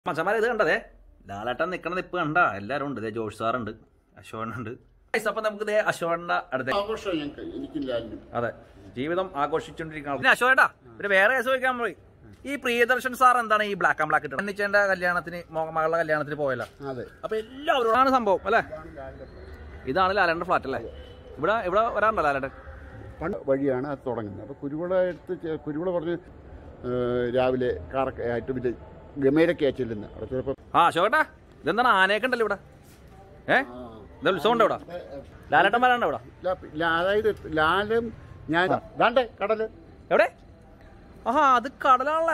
മച്ചന്മാരെ ഇത് കണ്ടതേ ലാലേട്ടൻ നിൽക്കണ നിപ്പ് കണ്ട എല്ലാവരും ഉണ്ട് ഇതേ ജോഷ് സാറുണ്ട് അശോകനുണ്ട് അപ്പൊ നമുക്ക് ഇതേ അശോകന്റെ അടുത്ത് ആഘോഷം ഞങ്ങൾക്ക് എനിക്കും ലാലിനും അതെ ജീവിതം ആഘോഷിച്ചുകൊണ്ടിരിക്കുന്ന പിന്നെ അശോകേട്ടാ ഒരു വേറെ കേസ് ചോദിക്കാൻ പോയി ഈ പ്രിയദർശൻ സാർ എന്താണ് ഈ ബ്ലാക്ക് ആൻഡ് ബ്ലാക്ക് ഇട്ടത് അന്നിച്ചേന്റെ കല്യാണത്തിന് മോ- മകളുടെ കല്യാണത്തിന് പോയല്ല അതെ അപ്പൊ എല്ലാവരോടാണ് സംഭവം അല്ലേ ഇതാണ് ലാലേട്ടന്റെ ഫ്ലാറ്റ് അല്ലേ ഇവിടെ ഇവിടെ വരാറുണ്ടോ ലാലേട്ടൻ പണ്ട് വഴിയാണ് അത് തുടങ്ങുന്നത് അപ്പോൾ കുരുവിള എടുത്ത് ചെ- കുരുവിള പറഞ്ഞ് ഏഹ്, രാവിലെ കാറൊക്കെ ആയിട്ട് പിന്നെ ഗമയിലൊക്കെ ചെല്ലുന്നത് അവിടെ ചിലപ്പോൾ ആ അശോകേട്ടാ ഇതെന്താണ് ആനയൊക്കെ ഉണ്ടല്ലോ ഇവിടെ ഏ ഇത് ഉത്സവം ഉണ്ടോ ഇവിടെ ലാലേട്ടൻ വരാണ്ടോ ഇവിടെ അതായത് ലാലും ഞാൻ ദാണ്ടേ കടല് എവിടെ ആഹാ അത് കടലാണല്ലേ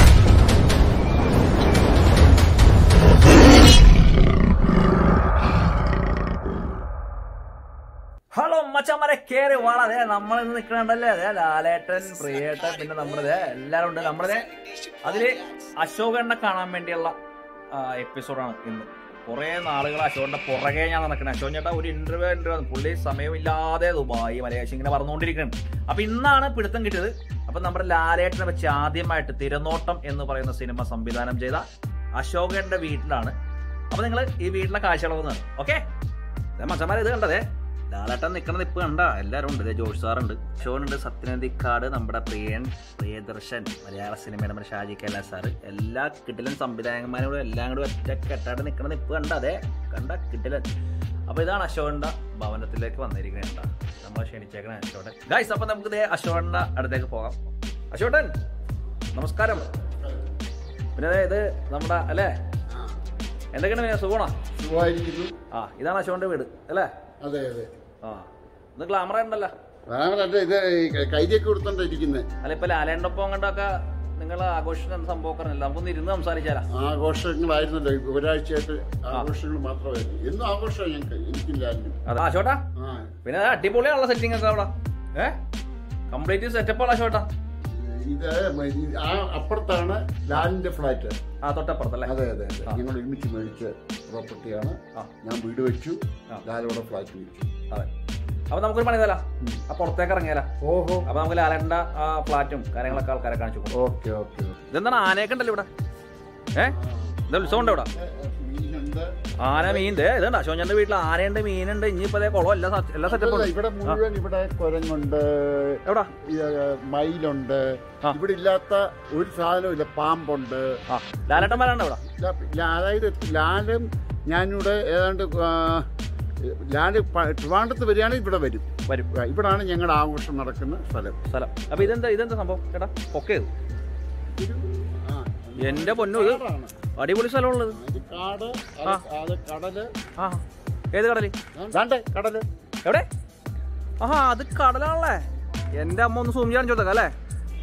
ഹലോ മച്ചന്മാരെ കേറി വളരെ നമ്മൾ ഇന്ന് നിൽക്കണുണ്ടല്ലേ അതെ ലാലേട്ടൻ പ്രിയേട്ടൻ പിന്നെ നമ്മുടെ എല്ലാരും ഉണ്ട് നമ്മുടെ അതില് അശോകണ്ണെ കാണാൻ വേണ്ടിയുള്ള എപ്പിസോഡാണ് ഇന്ന് കുറെ നാളുകൾ അശോകന്റെ പുറകെ ഞാൻ നടക്കുന്നത് അശോകൻ ചേട്ടാ ഒരു ഇന്റർവ്യൂ ഇന്റർവ്യൂ പുള്ളി സമയമില്ലാതെ ദുബായി മലയാളം ഇങ്ങനെ പറഞ്ഞുകൊണ്ടിരിക്കുകയാണ് അപ്പൊ ഇന്നാണ് പിടുത്തം കിട്ടിയത് അപ്പൊ നമ്മുടെ ലാലേട്ടനെ വെച്ച് ആദ്യമായിട്ട് തിരനോട്ടം എന്ന് പറയുന്ന സിനിമ സംവിധാനം ചെയ്ത അശോകന്റെ വീട്ടിലാണ് അപ്പൊ നിങ്ങൾ ഈ വീട്ടിലെ കാഴ്ചകളൊന്ന് ഓക്കെ മച്ചന്മാരെ ഇത് കണ്ടതേ ലാലേട്ടൻ നിൽക്കണ നിപ്പ് കണ്ട എല്ലാവരും ഉണ്ട് ഇതേ ജോഷ് സാറുണ്ട് ഷോനുണ്ട് സത്യനന്ദിക്കാട് നമ്മുടെ പ്രിയൻ പ്രിയദർശൻ മലയാള സിനിമയുടെ നമ്മുടെ ഷാജി കൈലാസ് സാറ് എല്ലാ കിടിലൻ സംവിധായകന്മാരോടും എല്ലാം കൂടി ഒറ്റ കെട്ടാട് നിൽക്കണ നിപ്പ് കണ്ട അതെ കണ്ട കിടിലൻ അപ്പൊ ഇതാണ് അശോകന്റെ ഭവനത്തിലേക്ക് വന്നിരിക്കുന്നത് കേട്ടോ നമ്മളെ ക്ഷണിച്ചേക്കണ അശോകൻ ഗൈസ് അപ്പൊ നമുക്ക് ഇതേ അശോകന്റെ അടുത്തേക്ക് പോകാം അശോകൻ നമസ്കാരം പിന്നെ ദേ ഇത് നമ്മുടെ അല്ലേ എന്തൊക്കെയാണ് പിന്നെ സുഖമാണോ സുഖമായിരിക്കുന്നു ആ ഇതാണ് അശോകന്റെ വീട് അല്ലേ അതെ അതെ ആ ഇത് ഗ്ലാമർ ഉണ്ടല്ലോ അതെ ഇത് ഈ കൈതിയൊക്കെ കൊടുത്തോണ്ടിരിക്കുന്നത് അല്ല ഇപ്പൊ ലാലേണ്ടൊപ്പം കണ്ടൊക്കെ നിങ്ങൾ ആഘോഷം എന്ന സംഭവം പറഞ്ഞില്ല നമുക്കൊന്ന് ഇരുന്ന് സംസാരിച്ചാലാ ആഘോഷങ്ങളായിരുന്നല്ലോ ഒരാഴ്ചയായിട്ട് ആഘോഷങ്ങൾ മാത്രമായിരുന്നു എന്നും ആഘോഷമാണ് ഞങ്ങൾക്ക് എനിക്കും ലാലിനും അതെ ആ ചോട്ടാ ആ പിന്നെ അത് അടിപൊളിയാണല്ലോ സെറ്റിംഗ് ഒക്കെ അവിടെ ഏ കംപ്ലീറ്റ് സെറ്റപ്പ് ആണോ ചോട്ടാ ഇത് മ- ഈ ആ അപ്പുറത്താണ് ലാലിന്റെ ഫ്ലാറ്റ് ആ തൊട്ടപ്പുറത്തല്ലേ അതെ അതെ അതെ ഞങ്ങൾ ഒരുമിച്ച് മേടിച്ച പ്രോപ്പർട്ടിയാണ് ആ. ഞാൻ വീട് വെച്ചു ആ. ലാലോടെ ഫ്ലാറ്റ് വെച്ചു അതെ അപ്പൊ നമുക്കൊരു പണി തരാം ആ പുറത്തേക്ക് ഇറങ്ങിയാലാ ഓഹോ അപ്പൊ നമുക്ക് ലാലേണ്ട ആ ഫ്ലാറ്റും കാര്യങ്ങളൊക്കെ ആൾക്കാരെ കാണിച്ചു കൊടുക്കും ഓക്കെ ഓക്കെ ഇതെന്താണ് ആനയൊക്കെ ഉണ്ടല്ലോ ഇവിടെ ഏ ഇത് ഉത്സവം ഉണ്ടോ ഇവിടെ മീനുണ്ട് ആന മീൻ ദേ ഇതുണ്ട് അശോകന്റെ വീട്ടിൽ ആനയുണ്ട് മീനുണ്ട് ഇനിയിപ്പോ ദേ കുളം എല്ലാ സ- എല്ലാ സെറ്റപ്പ് അല്ല, ഇവിടെ മുഴുവൻ ഇവിടെ കുരങ്ങുണ്ട് എവിടാ ഈ, ഏ, മയിലുണ്ട് ആ. ഇവിടെ ഇല്ലാത്ത ഒരു സാധനവും ഇല്ല പാമ്പുണ്ട് ആ ലാലേട്ടൻ വരാണ്ട് ഇവിടെ ല- ല- അതായത് ലാലും ഞാനിവിടെ ഏതാണ്ട് ആ, ലാല് പ- ട്രിവാൻഡ്രത്ത് വരികയാണെങ്കിൽ ഇവിടെ വരും വരും ആ, ഇവിടാണ് ഞങ്ങളുടെ ആഘോഷം നടക്കുന്ന സ്ഥലം സ്ഥലം അപ്പൊ ഇതെന്താ ഇതെന്താ സംഭവം ചേട്ടാ പൊക്കേത് ഒരു ആ, എന്റെ പൊന്നു ഇത് കാടാണ്. അടിപൊളി സ്ഥലമുള്ളത് ഇത് കാട് അത് ആ. അത് കടല് ആ ഏത് കടല് ദാണ്ടേ കടല് എവിടെ ആഹാ അത് കടലാണല്ലേ എന്റെ അമ്മ ഒന്ന് സൂം ചെയ്യാൻ ചോദിക്കാം അല്ലേ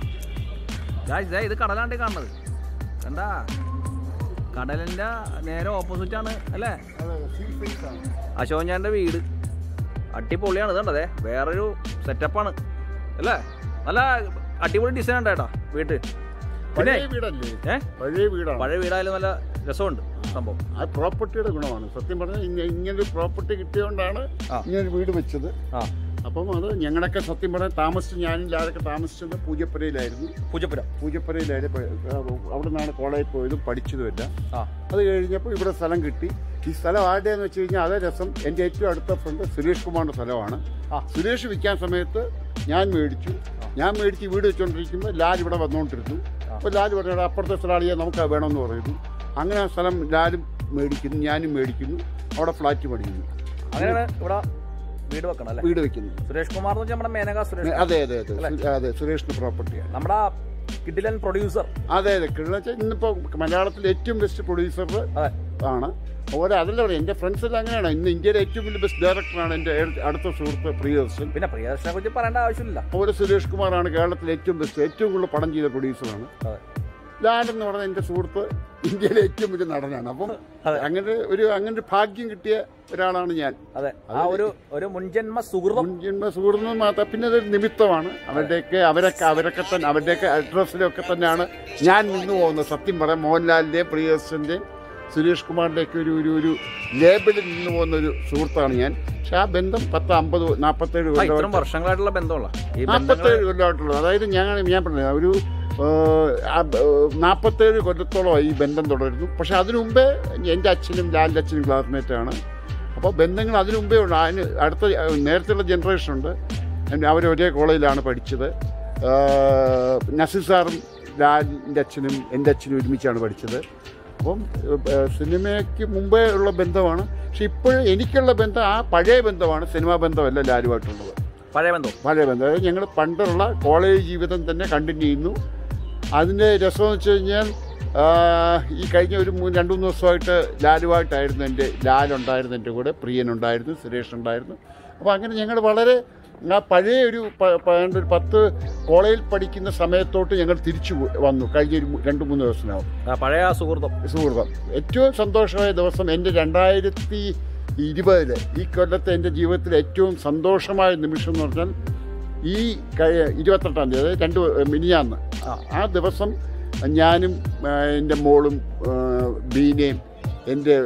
Guys, ദേ ഇത് കടലാണ്ട് ഈ കാണുന്നത് കണ്ടാ കടലിന്റെ നേരെ ഓപ്പോസിറ്റ് ആണ് അല്ലേ അതെ സീ ഫേസ് ആണ് അശോകഞ്ഞാന്റെ വീട് അടിപൊളിയാണ് ഇതണ്ടതേ വേറൊരു സെറ്റപ്പാണ് അല്ലേ നല്ല അടിപൊളി ഡിസൈൻ ഉണ്ട് കേട്ടാ വീട്ട് പിന്നെ പഴയ വീടല്ലേ ഏ പഴയ വീടാണ് പഴയ വീടായാലും നല്ല രസമുണ്ട് സംഭവം ആ പ്രോപ്പർട്ടിയുടെ ഗുണമാണ് സത്യം പറഞ്ഞാൽ ഇങ്ങ- ഇങ്ങനൊരു പ്രോപ്പർട്ടി കിട്ടിയതുകൊണ്ടാണ് ആ. ഇങ്ങനൊരു വീട് വെച്ചത് ആ അപ്പം അത് ഞങ്ങളൊക്കെ സത്യം പറഞ്ഞാൽ താമസിച്ച് ഞാനും ലാലൊക്കെ താമസിച്ചത് പൂജപ്പുരയിലായിരുന്നു പൂജപ്പുരം പൂജപ്പുരയിലായിരുന്നു അവിടെ നിന്നാണ് കോളേജിൽ പോയതും പഠിച്ചതുമില്ല ആ അത് കഴിഞ്ഞപ്പോൾ ഇവിടെ സ്ഥലം കിട്ടി ഈ സ്ഥലം ആരുടെയെന്ന് വെച്ച് കഴിഞ്ഞാൽ അതേ രസം എൻ്റെ ഏറ്റവും അടുത്ത ഫ്രണ്ട് സുരേഷ് കുമാറിൻ്റെ സ്ഥലമാണ് ആ. സുരേഷ് വിൽക്കാൻ സമയത്ത് ഞാൻ മേടിച്ചു ഞാൻ മേടിച്ച് വീട് വെച്ചുകൊണ്ടിരിക്കുമ്പോൾ ലാൽ ഇവിടെ വന്നുകൊണ്ടിരുന്നു അപ്പോൾ ലാൽ പറഞ്ഞാൽ അപ്പുറത്തെ സ്ഥലമാളിയെ നമുക്ക് അത് വേണമെന്ന് പറയുന്നു അങ്ങനെ ആ സ്ഥലം ലാലും മേടിക്കുന്നു ഞാനും മേടിക്കുന്നു അവിടെ ഫ്ലാറ്റ് പണിയുന്നു അങ്ങനെയാണ് ഇവിടെ വീട് വെക്കണം അല്ലേ വീട് വെക്കുന്നു സുരേഷ് കുമാർ എന്ന് വെച്ചാൽ നമ്മുടെ മേനക സുരേഷ് അതെ അതെ അതെ സു- അതെ സുരേഷിന്റെ പ്രോപ്പർട്ടിയാണ് നമ്മുടെ കിഡിലൻ പ്രൊഡ്യൂസർ അതെ അതെ വെച്ചാൽ ഇന്നിപ്പോൾ മലയാളത്തിലെ ഏറ്റവും ബെസ്റ്റ് പ്രൊഡ്യൂസർ അതെ ആണ് അതുപോലെ അതല്ല പറയാം എൻ്റെ ഫ്രണ്ട്സ് എല്ലാം അങ്ങനെയാണ് ഇന്ന് ഇന്ത്യയിലെ ഏറ്റവും വലിയ ബെസ്റ്റ് ഡയറക്ടറാണ് എൻ്റെ അടുത്ത സുഹൃത്ത് പ്രിയദർശൻ പിന്നെ പ്രിയദർശനെ കുറിച്ച് പറയേണ്ട ആവശ്യമില്ല അതുപോലെ സുരേഷ് കുമാറാണ് കേരളത്തിലെ ഏറ്റവും ബെസ്റ്റ് ഏറ്റവും കൂടുതൽ പടം ചെയ്ത പ്രൊഡ്യൂസറാണ് അതെ ലാൽ എന്ന് പറഞ്ഞ എൻ്റെ സുഹൃത്ത് ഇന്ത്യയിലെ ഏറ്റവും വലിയ നടനാണ് അപ്പം അതെ. അങ്ങനെ ഒരു അങ്ങനെ ഒരു ഭാഗ്യം കിട്ടിയ ഒരാളാണ് ഞാൻ അതെ ആ ഒരു ഒരു മുൻജന്മ സുഹൃതം മുൻജന്മ സുഹൃത്തും മാത്രം പിന്നെ അതൊരു നിമിത്തമാണ് അവരുടെയൊക്കെ അവരൊക്കെ അവരൊക്കെ തന്നെ അവരുടെയൊക്കെ അഡ്രസ്സിലൊക്കെ തന്നെയാണ് ഞാൻ നിന്ന് പോകുന്നത് സത്യം പറയാം മോഹൻലാലിൻ്റെയും പ്രിയദർശൻ്റെയും സുരേഷ് കുമാറിൻ്റെയൊക്കെ ഒരു ഒരു ഒരു ലേബലിൽ നിന്ന് പോകുന്ന ഒരു സുഹൃത്താണ് ഞാൻ പക്ഷെ ആ ബന്ധം പത്ത് അമ്പത് നാൽപ്പത്തേഴ് ആ, ഇത്രയും കൊല്ലം വർഷങ്ങളായിട്ടുള്ള ബന്ധമുള്ള ഈ ബന്ധങ്ങൾ നാൽപ്പത്തേഴ് കൊല്ലമായിട്ടുള്ളത് അതായത് ഞാൻ ഞാൻ പറഞ്ഞത് ഒരു നാൽപ്പത്തേഴ് കൊല്ലത്തോളമായി ഈ ബന്ധം തുടരുന്നു പക്ഷെ അതിനു മുമ്പേ എൻ്റെ അച്ഛനും ലാലിൻ്റെ അച്ഛനും ക്ലാസ്മേറ്റാണ് അപ്പോൾ ബന്ധങ്ങൾ അതിനു മുമ്പേ ഉണ്ട് അതിന് അടുത്ത നേരത്തെയുള്ള ജനറേഷൻ ഉണ്ട് അവർ ഒരേ കോളേജിലാണ് പഠിച്ചത് ആഹ് നസീർ സാറും ലാലിൻ്റെ അച്ഛനും എൻ്റെ അച്ഛനും ഒരുമിച്ചാണ് പഠിച്ചത് അപ്പം ഏഹ് സിനിമയ്ക്ക് മുമ്പേ ഉള്ള ബന്ധമാണ് പക്ഷെ ഇപ്പോൾ എനിക്കുള്ള ബന്ധം ആ പഴയ ബന്ധമാണ് സിനിമാ ബന്ധമല്ല ലാലുമായിട്ടുള്ളത് പഴയ ബന്ധം പഴയ ബന്ധം അതായത് ഞങ്ങൾ പണ്ടുള്ള കോളേജ് ജീവിതം തന്നെ കണ്ടിന്യൂ ചെയ്യുന്നു അതിൻ്റെ രസമെന്ന് വെച്ച് കഴിഞ്ഞാൽ ആ, ഈ കഴിഞ്ഞ ഒരു മൂന്ന് രണ്ട് മൂന്ന് ദിവസമായിട്ട് ലാലുവായിട്ടായിരുന്നു എൻ്റെ ലാലുണ്ടായിരുന്നു എൻ്റെ കൂടെ പ്രിയനുണ്ടായിരുന്നു സുരേഷ് ഉണ്ടായിരുന്നു അപ്പോൾ അങ്ങനെ ഞങ്ങൾ വളരെ ആ പഴയ ഒരു പ- പ- ഒരു പത്ത് കോളേജിൽ പഠിക്കുന്ന സമയത്തോട്ട് ഞങ്ങൾ തിരിച്ചു പോ- വന്നു കഴിഞ്ഞ ഒരു മൂ- രണ്ട് മൂന്ന് ദിവസത്തിനാവും ആ, പഴയ സുഹൃത്തം സുഹൃതം ഏറ്റവും സന്തോഷമായ ദിവസം എൻ്റെ രണ്ടായിരത്തി ഇരുപതില് ഈ കൊല്ലത്തെ എൻ്റെ ജീവിതത്തിലെ ഏറ്റവും സന്തോഷമായ നിമിഷം എന്ന് പറഞ്ഞാൽ ഈ കഴി- ഇരുപത്തെട്ടാം തീയതി അതായത് രണ്ട് മിനിയാന്ന് ആ- ആ ദിവസം ഞാനും ആ, എൻ്റെ മോളും ആ, ബീനയും എൻ്റെ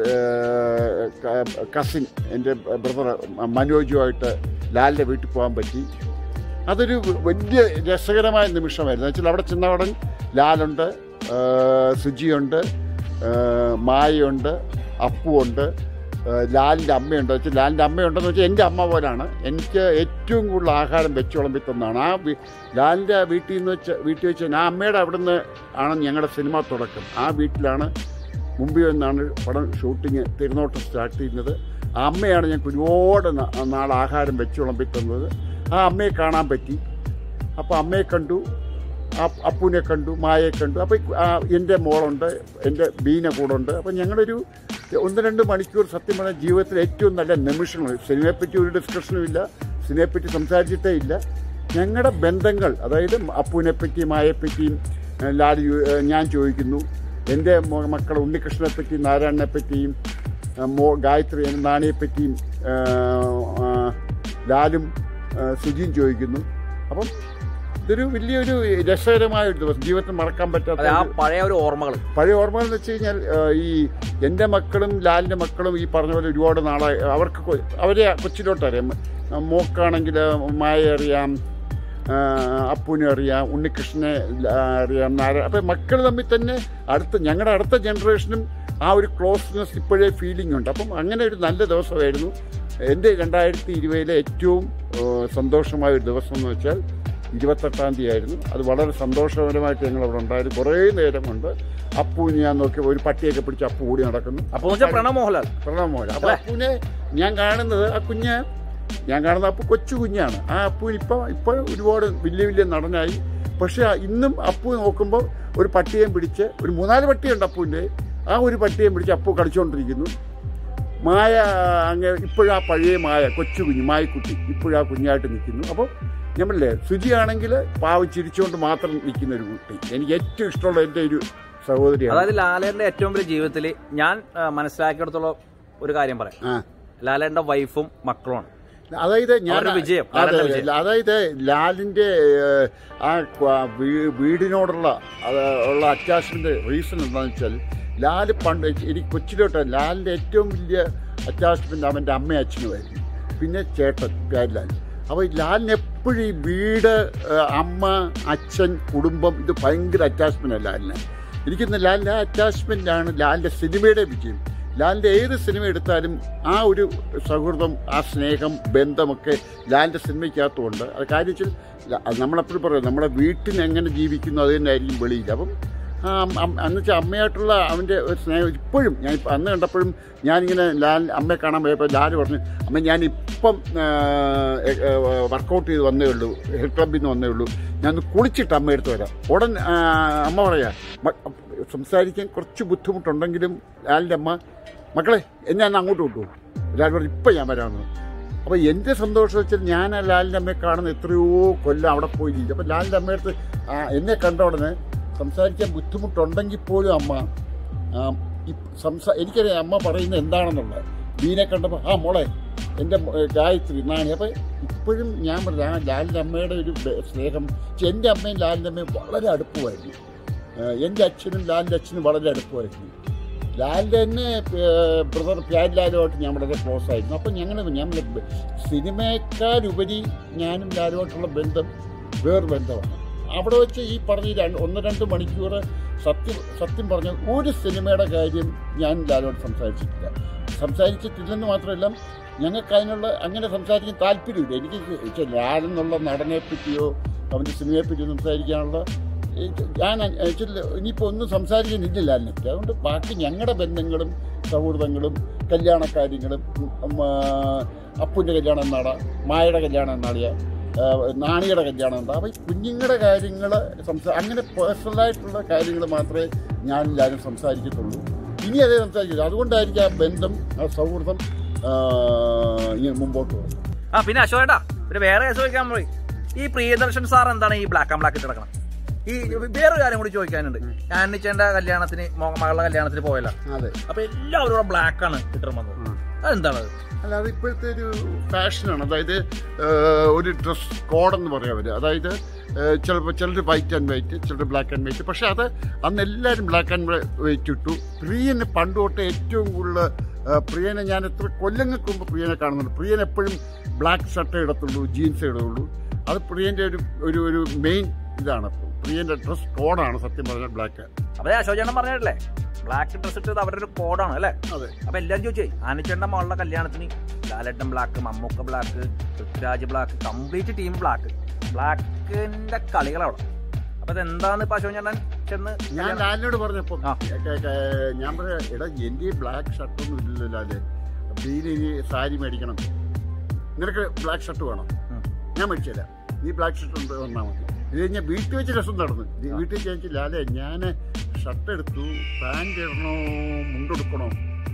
കസിൻ എൻ്റെ ബ്രദർ മനോജുമായിട്ട് ലാലിൻ്റെ വീട്ടിൽ പോകാൻ പറ്റി അതൊരു വലിയ രസകരമായ നിമിഷമായിരുന്നു എന്ന് വെച്ചാൽ അവിടെ ചെന്നവടൻ ലാലുണ്ട് ആ, സുജിയുണ്ട് ആ, മായയുണ്ട് അപ്പുണ്ട് ആ, ലാലിൻ്റെ അമ്മയുണ്ട് വെച്ചാൽ ലാലിൻ്റെ അമ്മയുണ്ടെന്ന് വെച്ചാൽ എൻ്റെ അമ്മ പോലാണ് എനിക്ക് ഏറ്റവും കൂടുതൽ ആഹാരം വെച്ച് വിളമ്പി തന്നതാണ് ആ വീ- ലാലിൻ്റെ ആ വീട്ടിൽ നിന്ന് വെച്ച് വീട്ടിൽ വെച്ച് ആ അമ്മയുടെ അവിടെ നിന്ന് ആണ് ഞങ്ങളുടെ സിനിമ തുടക്കം ആ വീട്ടിലാണ് മുമ്പിൽ നിന്നാണ് പടം ഷൂട്ടിങ് തിരുനോട്ടം സ്റ്റാർട്ട് ചെയ്യുന്നത് ആ അമ്മയാണ് ഞങ്ങൾക്ക് ഒരുപാട് നാ- നാൾ ആഹാരം വെച്ച് വിളമ്പി തന്നത് ആ അമ്മയെ കാണാൻ പറ്റി അപ്പോൾ അമ്മയെ കണ്ടു ആ- അപ്പുവിനെ കണ്ടു മായയെ കണ്ടു അപ്പോൾ എൻ്റെ മോളുണ്ട് എൻ്റെ ബീന കൂടെ ഉണ്ട് അപ്പോൾ ഞങ്ങളൊരു ഒന്ന് രണ്ട് മണിക്കൂർ സത്യം പറഞ്ഞാൽ ജീവിതത്തിൽ ഏറ്റവും നല്ല നിമിഷങ്ങൾ സിനിമയെപ്പറ്റി ഒരു ഡിസ്കഷനും ഇല്ല സിനിമയെപ്പറ്റി സംസാരിച്ചിട്ടേ ഇല്ല ഞങ്ങളുടെ ബന്ധങ്ങൾ അതായത് അപ്പുവിനെ പറ്റിയും മായയെപ്പറ്റിയും ഏഹ്, ലാൽ യു- ഏഹ്, ഞാൻ ചോദിക്കുന്നു എൻ്റെ മോ- മക്കളെ ഉണ്ണികൃഷ്ണനെ പറ്റിയും നാരായണനെ പറ്റിയും ഏഹ്, മോ ഗായത്രി നാണിയെപ്പറ്റിയും ഏഹ്, ആ, ലാലും ഏഹ്, സുജിയും ചോദിക്കുന്നു അപ്പം ഇതൊരു വലിയൊരു രസകരമായ ഒരു ദിവസം ജീവിതത്തിൽ മറക്കാൻ പറ്റാത്ത അതെ ആ ഒരു- പഴയ ഒരു ഓർമ്മകൾ പഴയ ഓർമ്മകൾ എന്ന് വെച്ച് കഴിഞ്ഞാൽ ആ, ഈ എൻ്റെ മക്കളും ലാലിൻ്റെ മക്കളും ഈ പറഞ്ഞ പോലെ ഒരുപാട് നാളായി അവർക്ക് കൊ- അവരെ കൊച്ചിലോട്ട് അറിയാം ആ, മോക്കാണെങ്കിൽ മായ അറിയാം ആ, അപ്പുവിനെ അറിയാം ഉണ്ണികൃഷ്ണനെ ല- അറിയാം നാരായണ അപ്പം മക്കൾ തമ്മിൽ തന്നെ അടുത്ത ഞങ്ങളുടെ അടുത്ത ജനറേഷനും ആ ഒരു ക്ലോസ്നെസ് ഇപ്പോഴേ ഫീലിംഗ് ഉണ്ട് അപ്പം അങ്ങനെ ഒരു നല്ല ദിവസമായിരുന്നു എൻ്റെ രണ്ടായിരത്തി ഇരുപതിലെ ഏറ്റവും ആ, സന്തോഷമായ ഒരു ദിവസം എന്ന് വെച്ചാൽ ഇരുപത്തെട്ടാം തീയതി ആയിരുന്നു അത് വളരെ സന്തോഷകരമായിട്ട് ഞങ്ങൾ അവിടെ ഉണ്ടായിരുന്നു കുറേ നേരം കൊണ്ട് അപ്പുവിനെ ഞാൻ നോക്കി ഒരു പട്ടിയൊക്കെ പിടിച്ച് അപ്പു കൂടി നടക്കുന്നു അപ്പൊ എന്ന് വെച്ചാൽ പ്രണവ് മോഹൻലാൽ പ്രണവ് മോഹൻ അപ്പോൾ അപ്പുവിനെ ഞാൻ കാണുന്നത് ആ കുഞ്ഞ് ഞാൻ കാണുന്ന അപ്പു കൊച്ചു കുഞ്ഞാണ് ആ അപ്പുവിന് ഇപ്പോൾ ഇപ്പോൾ ഒരുപാട് വലിയ വലിയ നടനായി പക്ഷേ ഇന്നും അപ്പു നോക്കുമ്പോൾ ഒരു പട്ടിയേയും പിടിച്ച് ഒരു മൂന്നാല് പട്ടിയുണ്ട് അപ്പുവിൻ്റെ ആ ഒരു പട്ടിയേയും പിടിച്ച് അപ്പു കളിച്ചുകൊണ്ടിരിക്കുന്നു മായ അങ്ങ് ഇപ്പോഴും ആ പഴയ മായ കൊച്ചു കുഞ്ഞ് മായക്കുട്ടി ഇപ്പോഴും ആ കുഞ്ഞായിട്ട് നിൽക്കുന്നു അപ്പോൾ ഞമ്മളല്ലേ സുജിയാണെങ്കിൽ പാവം ചിരിച്ചുകൊണ്ട് മാത്രം നിൽക്കുന്ന ഒരു കുട്ടി എനിക്ക് ഏറ്റവും ഇഷ്ടമുള്ള എൻ്റെ ഒരു സഹോദരിയാണ് അതായത് ലാലേന്റെ ഏറ്റവും വലിയ ജീവിതത്തിൽ ഞാൻ ആ, മനസ്സിലാക്കിയെടുത്തോളം ഒരു കാര്യം പറയാം ആ ലാലേന്റെ വൈഫും മക്കളുമാണ് അതായത് ഞാൻ അവരുടെ വിജയം, അതെ, ലാലിന്റെ വിജയം. അതായത് ലാലിന്റെ ഏഹ്, ആ ക്വ- വീ- വീടിനോടുള്ള അത് ഉള്ള അറ്റാച്ച്മെന്റ് റീസൺ എന്താണെന്ന് വെച്ചാൽ ലാല് പണ്ട് എനിക്ക് കൊച്ചിലോട്ട് ലാലിന്റെ ഏറ്റവും വലിയ അറ്റാച്ച്മെന്റ് അവൻ്റെ അമ്മയും അച്ഛനുമായിരുന്നു പിന്നെ ചേട്ടൻ ലാൽ അപ്പോൾ ഈ ലാലിന് എപ്പോഴും ഈ വീട് ഏഹ്, അമ്മ അച്ഛൻ കുടുംബം ഇത് ഭയങ്കര അറ്റാച്ച്മെന്റ് ലാലിന് എനിക്കിന്ന് ലാലിൻ്റെ ആ അറ്റാച്ച്മെൻ്റാണ് ലാലിൻ്റെ സിനിമയുടെ വിജയം ലാലിൻ്റെ ഏത് സിനിമ എടുത്താലും ആ ഒരു സൗഹൃദം ആ സ്നേഹം ബന്ധമൊക്കെ ലാലിൻ്റെ സിനിമയ്ക്കകത്തുണ്ട് അത് കാര്യം വെച്ചാൽ ല- അത് നമ്മളെപ്പോഴും പറയും നമ്മുടെ വീട്ടിൽ എങ്ങനെ ജീവിക്കുന്നു അത് തന്നെ ആയിരിക്കും വെളിയിൽ അപ്പം ആ അന്ന് വെച്ചാൽ അമ്മയായിട്ടുള്ള അവൻ്റെ ഒരു സ്നേഹം ഇപ്പോഴും ഞാൻ ഇപ്പം അന്ന് കണ്ടപ്പോഴും ഞാനിങ്ങനെ ലാൽ അമ്മയെ കാണാൻ പോയപ്പോൾ ലാൽ പറഞ്ഞു അമ്മ ഞാൻ ഇപ്പം വർക്കൗട്ട് ചെയ്ത് വന്നേ ഉള്ളൂ ഹെൽത്ത് ക്ലബിൽ നിന്ന് വന്നേ ഉള്ളൂ ഞാൻ ഒന്ന് കുളിച്ചിട്ട് അമ്മ എടുത്ത് വരാം ഉടൻ ആ, അമ്മ പറയാ "മ- സംസാരിക്കാൻ കുറച്ച് ബുദ്ധിമുട്ടുണ്ടെങ്കിലും ലാലിൻ്റെ അമ്മ മക്കളെ എന്നെ അന്ന് അങ്ങോട്ട് വിട്ടു ലാൽ പറഞ്ഞു ഇപ്പം ഞാൻ വരാമെന്ന് അപ്പോൾ എൻ്റെ സന്തോഷം വെച്ചാൽ ഞാൻ ആ ലാലിൻ്റെ അമ്മയെ കാണുന്ന എത്രയോ കൊല്ലം അവിടെ പോയിരിക്കും അപ്പോൾ ലാലിൻ്റെ അമ്മയടുത്ത് ആ, എന്നെ കണ്ട ഉടനെ സംസാരിക്കാൻ ബുദ്ധിമുട്ടുണ്ടെങ്കിൽ പോലും അമ്മ ആ, ഇ- സംസാ എനിക്കറിയാം അമ്മ പറയുന്നത് എന്താണെന്നുള്ളത് ബീനെ കണ്ടപ്പോൾ ആ മോളെ എൻ്റെ മോ- ഏ, ഗായത്രി നാണി അപ്പോൾ ഇപ്പോഴും ഞാൻ പറഞ്ഞു ആ ലാലിൻ്റെ അമ്മയുടെ ഒരു ബ- സ്നേഹം ഛെ, എൻ്റെ അമ്മയും ലാലിൻ്റെ അമ്മയും വളരെ അടുപ്പമായിരുന്നു ഏഹ് എൻ്റെ അച്ഛനും ലാലിൻ്റെ അച്ഛനും വളരെ അടുപ്പമായിരുന്നു ലാലിൻ്റെ തന്നെ ഏഹ് ബ്രദർ പ്യാൻ ലാലുമായിട്ട് ഞാൻ വളരെ ക്ലോസ് ആയിരുന്നു അപ്പം ഞങ്ങൾ ഞാൻ സിനിമയെക്കാളുപരി ഞാനും ലാലുമായിട്ടുള്ള ബന്ധം വേറെ ബന്ധമാണ് അവിടെ വെച്ച് ഈ പറഞ്ഞ ഈ രണ്ട് ഒന്ന് രണ്ട് മണിക്കൂർ സത്യം സത്യം പറഞ്ഞ ഒരു സിനിമയുടെ കാര്യം ഞാൻ ലാലോട് സംസാരിച്ചിട്ടില്ല സംസാരിച്ചിട്ടില്ലെന്ന് മാത്രമല്ല ഞങ്ങൾക്ക് അതിനുള്ള അങ്ങനെ സംസാരിക്കാൻ താല്പര്യമില്ല എനിക്ക് വെച്ചാൽ ലാലെന്നുള്ള നടനെ പറ്റിയോ അവൻ്റെ സിനിമയെ പറ്റിയോ സംസാരിക്കാനുള്ള ഇത് ഞാൻ ആക്ച്വലി ഇനിയിപ്പോൾ ഒന്നും സംസാരിക്കുന്നില്ല ലാലിനെ പറ്റി അതുകൊണ്ട് ബാക്കി ഞങ്ങളുടെ ബന്ധങ്ങളും സൗഹൃദങ്ങളും കല്യാണ കാര്യങ്ങളും ഉം, ആ, അപ്പുൻ്റെ കല്യാണം എന്നാടാ മായയുടെ കല്യാണം എന്നാളിയ നാണിയുടെ കല്യാണം എന്താ അപ്പോൾ ഈ കുഞ്ഞുങ്ങളുടെ കാര്യങ്ങൾ സംസാ അങ്ങനെ പേഴ്സണലായിട്ടുള്ള കാര്യങ്ങൾ മാത്രമേ ഞാൻ എല്ലാവരും സംസാരിക്കത്തുള്ളൂ ഇനി അതേ സംസാരിക്കില്ല അതുകൊണ്ടായിരിക്കും ആ ബന്ധം ആ സൗഹൃദം ആ, ഇങ്ങനെ മുമ്പോട്ട് പോകുന്നത് ആ പിന്നെ അശോകേട്ടാ ഒരു വേറെ കേസ് ചോദിക്കാൻ പോയി ഈ പ്രിയദർശൻ സാർ എന്താണ് ഈ ബ്ലാക്ക് ആൻഡ് ബ്ലാക്ക് ഇട്ട് കിടക്കണം ഈ വേറൊരു കാര്യം കൂടി ചോദിക്കാനുണ്ട് ആനിച്ചേന്റെ കല്യാണത്തിന് മോ- മകളുടെ കല്യാണത്തിന് പോയല്ല അതെ അപ്പൊ എല്ലാവരും ഇവിടെ ബ്ലാക്ക് ആണ് ഇട്ടിട്ട് വന്നത് അതെന്താണ് അത് അല്ല അത് ഇപ്പോഴത്തെ ഒരു ഫാഷനാണ് അതായത് ഏഹ്, ഒരു ഡ്രസ് കോഡെന്ന് പറയാം അവർ അതായത് ചിലപ്പോൾ ചിലർ വൈറ്റ് ആൻഡ് വൈറ്റ് ചിലർ ബ്ലാക്ക് ആൻഡ് വൈറ്റ് പക്ഷേ അത് അന്ന് എല്ലാവരും ബ്ലാക്ക് ആൻഡ് വൈറ്റ് ഇട്ടു പ്രിയന് പണ്ട് തൊട്ട് ഏറ്റവും കൂടുതൽ ഏഹ്, പ്രിയനെ ഞാൻ എത്ര കൊല്ലങ്ങൾക്ക് മുമ്പ് പ്രിയനെ കാണുന്നുണ്ട് പ്രിയൻ എപ്പോഴും ബ്ലാക്ക് ഷർട്ടേ ഇടത്തുള്ളൂ ജീൻസേ ഇടുള്ളൂ അത് പ്രിയൻ്റെ ഒരു ഒരു ഒരു മെയിൻ ഇതാണ് പ്രിയൻ്റെ ഡ്രസ് കോഡാണ് സത്യം പറഞ്ഞാൽ ബ്ലാക്ക് അപ്പൊ അശോചേട്ടൻ പറഞ്ഞിട്ടില്ലേ ബ്ലാക്ക് ഡ്രസ് ഇട്ടത് അവരുടെ ഒരു കോഡാണ് അല്ലേ അതെ അപ്പൊ എല്ലാരും ചോദിച്ചേ ആനിച്ചേട്ടന്റെ മകളുടെ കല്യാണത്തിന് ലാലേട്ടൻ ബ്ലാക്ക് മമ്മൂക്ക black Prithviraj black complete team black ബ്ലാക്കിന്റെ കളികളവിടെ അപ്പൊ ഇതെന്താന്ന് ഇപ്പൊ അശോചേട്ടൻ ചെന്ന് ഞാൻ കല്യാണം- ലാലിനോട് പറഞ്ഞപ്പോൾ ആ. ഞാൻ പറയാ എടാ എൻ്റെ ബ്ലാക്ക് ഷർട്ടൊന്നും ഇല്ലല്ലോ ലാല് ബീന് ഇനി സാരി മേടിക്കണം നിനക്ക് ബ്ലാക്ക് ഷർട്ട് വേണം ഉം. ഞാൻ മേടിച്ചില്ല നീ ബ്ലാക്ക് ഷർട്ട് ഉണ്ട് വന്നാൽ മതി ഇത് കഴിഞ്ഞാൽ വീട്ടിൽ വെച്ച് രസം നടന്നു ഇത് വീട്ടിൽ വെച്ച് ചോദിച്ചു ലാലെ ഞാൻ ഷർട്ട് എടുത്തു പാൻറ് ഇടണോ മുണ്ടെടുക്കണോ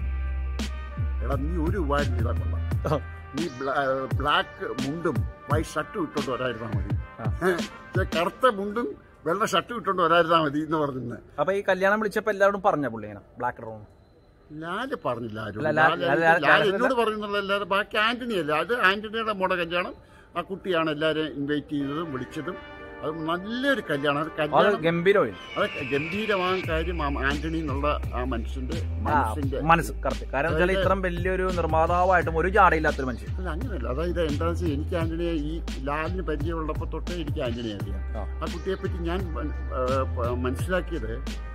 എടാ നീ ഒരു വാരി ഇടാൻ കൊള്ളാം ആ. നീ ബ്ലാക്ക് മുണ്ടും വൈറ്റ് ഷർട്ടും ഇട്ടോണ്ട് വരായിരുന്നാൽ മതി ആ. ഏ, കറുത്ത മുണ്ടും വെള്ള ഷർട്ടും ഇട്ടോണ്ട് വരായിരുന്നാൽ മതി എന്ന് പറഞ്ഞു അപ്പൊ ഈ കല്യാണം വിളിച്ചപ്പോ എല്ലാവരും പറഞ്ഞ പുള്ളി ഇങ്ങനെ ബ്ലാക്ക് ഇടണം ലാല് പറഞ്ഞില്ല ആരും അല്ല, ലാ- ലാല് ലാല് ലാല് ലാല് എന്നോട് പറയുന്നുള്ള എല്ലാവരും ബാക്കി ആന്റണി അല്ല അത് ആന്റണിയുടെ മോടെ കല്യാണം ആ കുട്ടിയാണ് എല്ലാവരെയും ഇൻവൈറ്റ് ചെയ്തതും വിളിച്ചതും അത് നല്ലൊരു കല്യാണം അത് അത് കല്യാണം ഗംഭീരമായി അത് ഗംഭീരമായ കാര്യം ആ ആന്റണി എന്നുള്ള ആ മനുഷ്യന്റെ ആ, മനസ്സിന്റെ മനസ്സ് കറക്റ്റ് കാരണം വെച്ചാൽ ഇത്രയും വലിയൊരു നിർമ്മാതാവായിട്ടും ഒരു ജാടയില്ലാത്തൊരു മനുഷ്യൻ അല്ല അങ്ങനെയല്ല അതായത് എന്താണെന്ന് വെച്ചാൽ എനിക്ക് ആന്റണിയെ ഈ ലാലിന് പരിചയമുള്ളപ്പോൾ തൊട്ടേ എനിക്ക് ആന്റണിയെ അറിയാം ആ. ആ കുട്ടിയെ പറ്റി ഞാൻ മൻ- ആ, പ- മനസ്സിലാക്കിയത്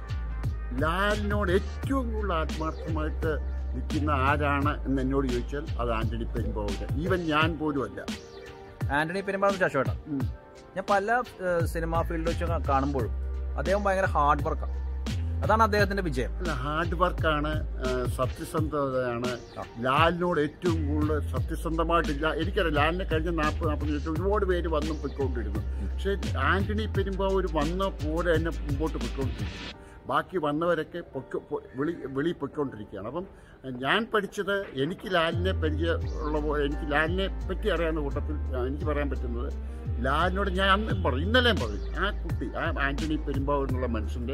ലാലിനോട് ഏറ്റവും കൂടുതൽ ആത്മാർത്ഥമായിട്ട് നിൽക്കുന്ന ആരാണ് എന്ന് എന്നോട് ചോദിച്ചാൽ അത് ആന്റണി പെരുമ്പാവൂര് ഈവൻ ഞാൻ പോലും അല്ല ആന്റണി പെരുമ്പാടും ശശോട്ട ഉം. ഞാൻ പല സിനിമാ ഫീൽഡിൽ വെച്ച് കാണുമ്പോഴും അദ്ദേഹം ഭയങ്കര ഹാർഡ് വർക്കാണ് അതാണ് അദ്ദേഹത്തിന്റെ വിജയം അല്ല ഹാർഡ് വർക്കാണ് സത്യസന്ധതയാണ് ആ. ലാലിനോട് ഏറ്റവും കൂടുതൽ സത്യസന്ധമായിട്ടില്ല എനിക്കറിയാം ലാലിനെ കഴിഞ്ഞ നാൽപ്പത് നാൽപ്പത് മിനിറ്റ് ഒരുപാട് പേര് വന്നും പൊയ്ക്കൊണ്ടിരുന്നു പക്ഷേ ആന്റണി പെരുമ്പാവൂർ വന്ന പോലെ തന്നെ മുമ്പോട്ട് പൊയ്ക്കൊണ്ടിരിക്കുന്നു ബാക്കി വന്നവരൊക്കെ പൊയ്ക്കൊ പൊ- വെളി വെളി പൊയ്ക്കൊണ്ടിരിക്കുകയാണ് അപ്പം ഞാൻ പഠിച്ചത് എനിക്ക് ലാലിനെ പരിചയമുള്ള പോലെ എനിക്ക് ലാലിനെ പറ്റി അറിയാവുന്ന കൂട്ടത്തിൽ ആ, എനിക്ക് പറയാൻ പറ്റുന്നത് ലാലിനോട് ഞാൻ അന്ന് പറയും ഇന്നലെയും പറയും ആ കുട്ടി ആ ആന്റണി പെരുമ്പാവൂർ എന്നുള്ള മനുഷ്യൻ്റെ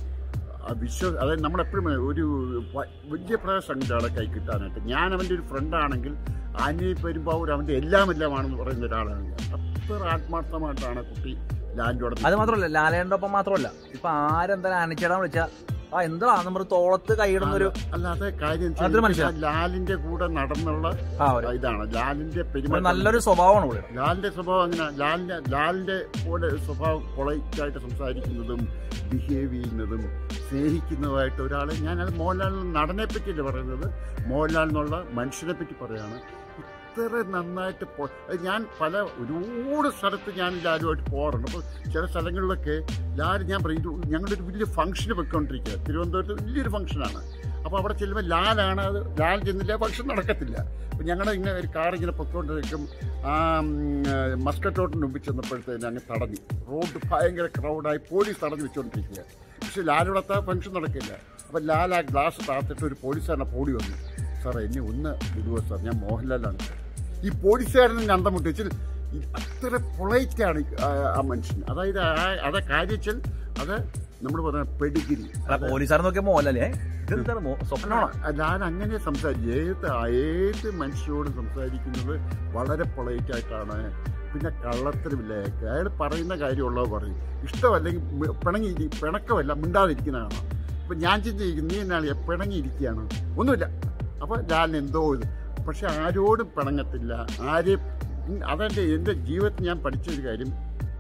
ആ വിശ്വ അതായത് നമ്മളെപ്പോഴും ഒരു വ- വലിയ പ്രയാസമുണ്ട് ആളെ കൈ കിട്ടാനായിട്ട് ഞാൻ അവൻ്റെ ഒരു ഫ്രണ്ടാണെങ്കിൽ ആന്റണി പെരുമ്പാവൂർ അവൻ്റെ എല്ലാം എല്ലാമാണെന്ന് പറയുന്ന ഒരാളാണ് ഞാൻ അത്ര ആത്മാർത്ഥമായിട്ടാണ് കുട്ടി ലാൻഡോടെ അത് മാത്രമല്ല ലാലേന്റെ ഒപ്പം മാത്രമല്ല ഇപ്പൊ ആരെന്തായാലും ആനിച്ചേടാൻ വിളിച്ചാ ആ എന്താ നമ്മൾ തോളത്ത് കൈയിടുന്ന ഒരു അല്ലാതെ കാര്യം എന്ന് അതൊരു വെച്ചാൽ മനുഷ്യനാ. ലാലിന്റെ കൂടെ നടന്നുള്ള ആ ഒരു ഇതാണ് ലാലിന്റെ ഒരു പെരുമാറ്റം നല്ലൊരു സ്വഭാവമാണ് പുള്ളിയുടെ ലാലിന്റെ സ്വഭാവം അങ്ങനെ ലാലിന്റെ ലാലിന്റെ പോലെ സ്വഭാവം പൊളൈറ്റായിട്ട് സംസാരിക്കുന്നതും ബിഹേവ് ചെയ്യുന്നതും സ്നേഹിക്കുന്നതുമായിട്ട് ഒരാളെ ഞാൻ അത് മോഹൻലാൽ നടനെ പറ്റിയല്ല പറയുന്നത് മോഹൻലാൽ എന്നുള്ള മനുഷ്യനെ പറ്റി പറയാണ് ഇത്ര നന്നായിട്ട് പോ അത് ഞാൻ പല ഒരുപാട് സ്ഥലത്ത് ഞാൻ ലാലുമായിട്ട് പോകാറുണ്ട് അപ്പോൾ ചില സ്ഥലങ്ങളിലൊക്കെ ലാൽ ഞാൻ പറയും ഇത് ഞങ്ങളുടെ ഒരു വലിയ ഫംഗ്ഷന് വെക്കൊണ്ടിരിക്കുക തിരുവനന്തപുരത്ത് വലിയൊരു ഫംഗ്ഷനാണ് അപ്പോൾ അവിടെ ചെല്ലുമ്പോൾ ലാലാണ് അത് ലാൽ ചെന്നില്ല ഫംഗ്ഷൻ നടക്കത്തില്ല അപ്പോൾ ഞങ്ങൾ ഇങ്ങനെ ഒരു കാർ ഇങ്ങനെ പൊയ്ക്കൊണ്ടിരിക്കും ആ മസ്കറ്റ് റോഡിന് മുമ്പിൽ ചെന്നപ്പോഴത്തേന് അങ്ങ് തടഞ്ഞു റോഡ് ഭയങ്കര ക്രൗഡായി പോലീസ് തടഞ്ഞു വെച്ചുകൊണ്ടിരിക്കുക പക്ഷെ ലാലിവിടത്തെ ഫംഗ്ഷൻ നടക്കില്ല അപ്പോൾ ലാൽ ആ ഗ്ലാസ് താത്തിട്ട് ഒരു പോലീസുകാരനെ പോടി വന്നു സാറേ എന്നെ ഒന്ന് വിടുവോ സാർ ഞാൻ മോഹൻലാലാണ് സാർ ഈ പോലീസുകാരനും അന്തം മുട്ടിച്ചിൽ അത്ര പൊളൈറ്റാണ് ആ മനുഷ്യൻ അതായത് ആ അതെ കാര്യച്ചൽ അത് നമ്മൾ പറയുന്ന പെഡിഗിരി അല്ല പോലീസുകാർ നോക്കിയ മോഹൻലാലേ ഇതെന്താണ് മോ- സ്വപ്നമാണോ ഞാൻ അങ്ങനെ സംസാരിക്കും ഏത് ഏത് മനുഷ്യരോടും സംസാരിക്കുന്നത് വളരെ പൊളൈറ്റായിട്ടാണ് പിന്നെ കള്ളത്തരമില്ല അയാൾക്ക് അയാൾ പറയുന്ന കാര്യമുള്ളത് പറയും ഇഷ്ടമല്ലെങ്കിൽ മി- പിണങ്ങി ഇരി- പിണക്കമല്ല മിണ്ടാതിരിക്കുന്ന കാണാം ഇപ്പം ഞാൻ ചിന്തിക്കും നീ എന്നാണ് പിണങ്ങിയിരിക്കുകയാണ് ഒന്നുമില്ല അപ്പോൾ ഞാൻ എന്തോ ഇത് പക്ഷെ ആരോടും പിണങ്ങത്തില്ല ആരെയും അതെൻ്റെ എൻ്റെ ജീവിതത്തിൽ ഞാൻ പഠിച്ചൊരു കാര്യം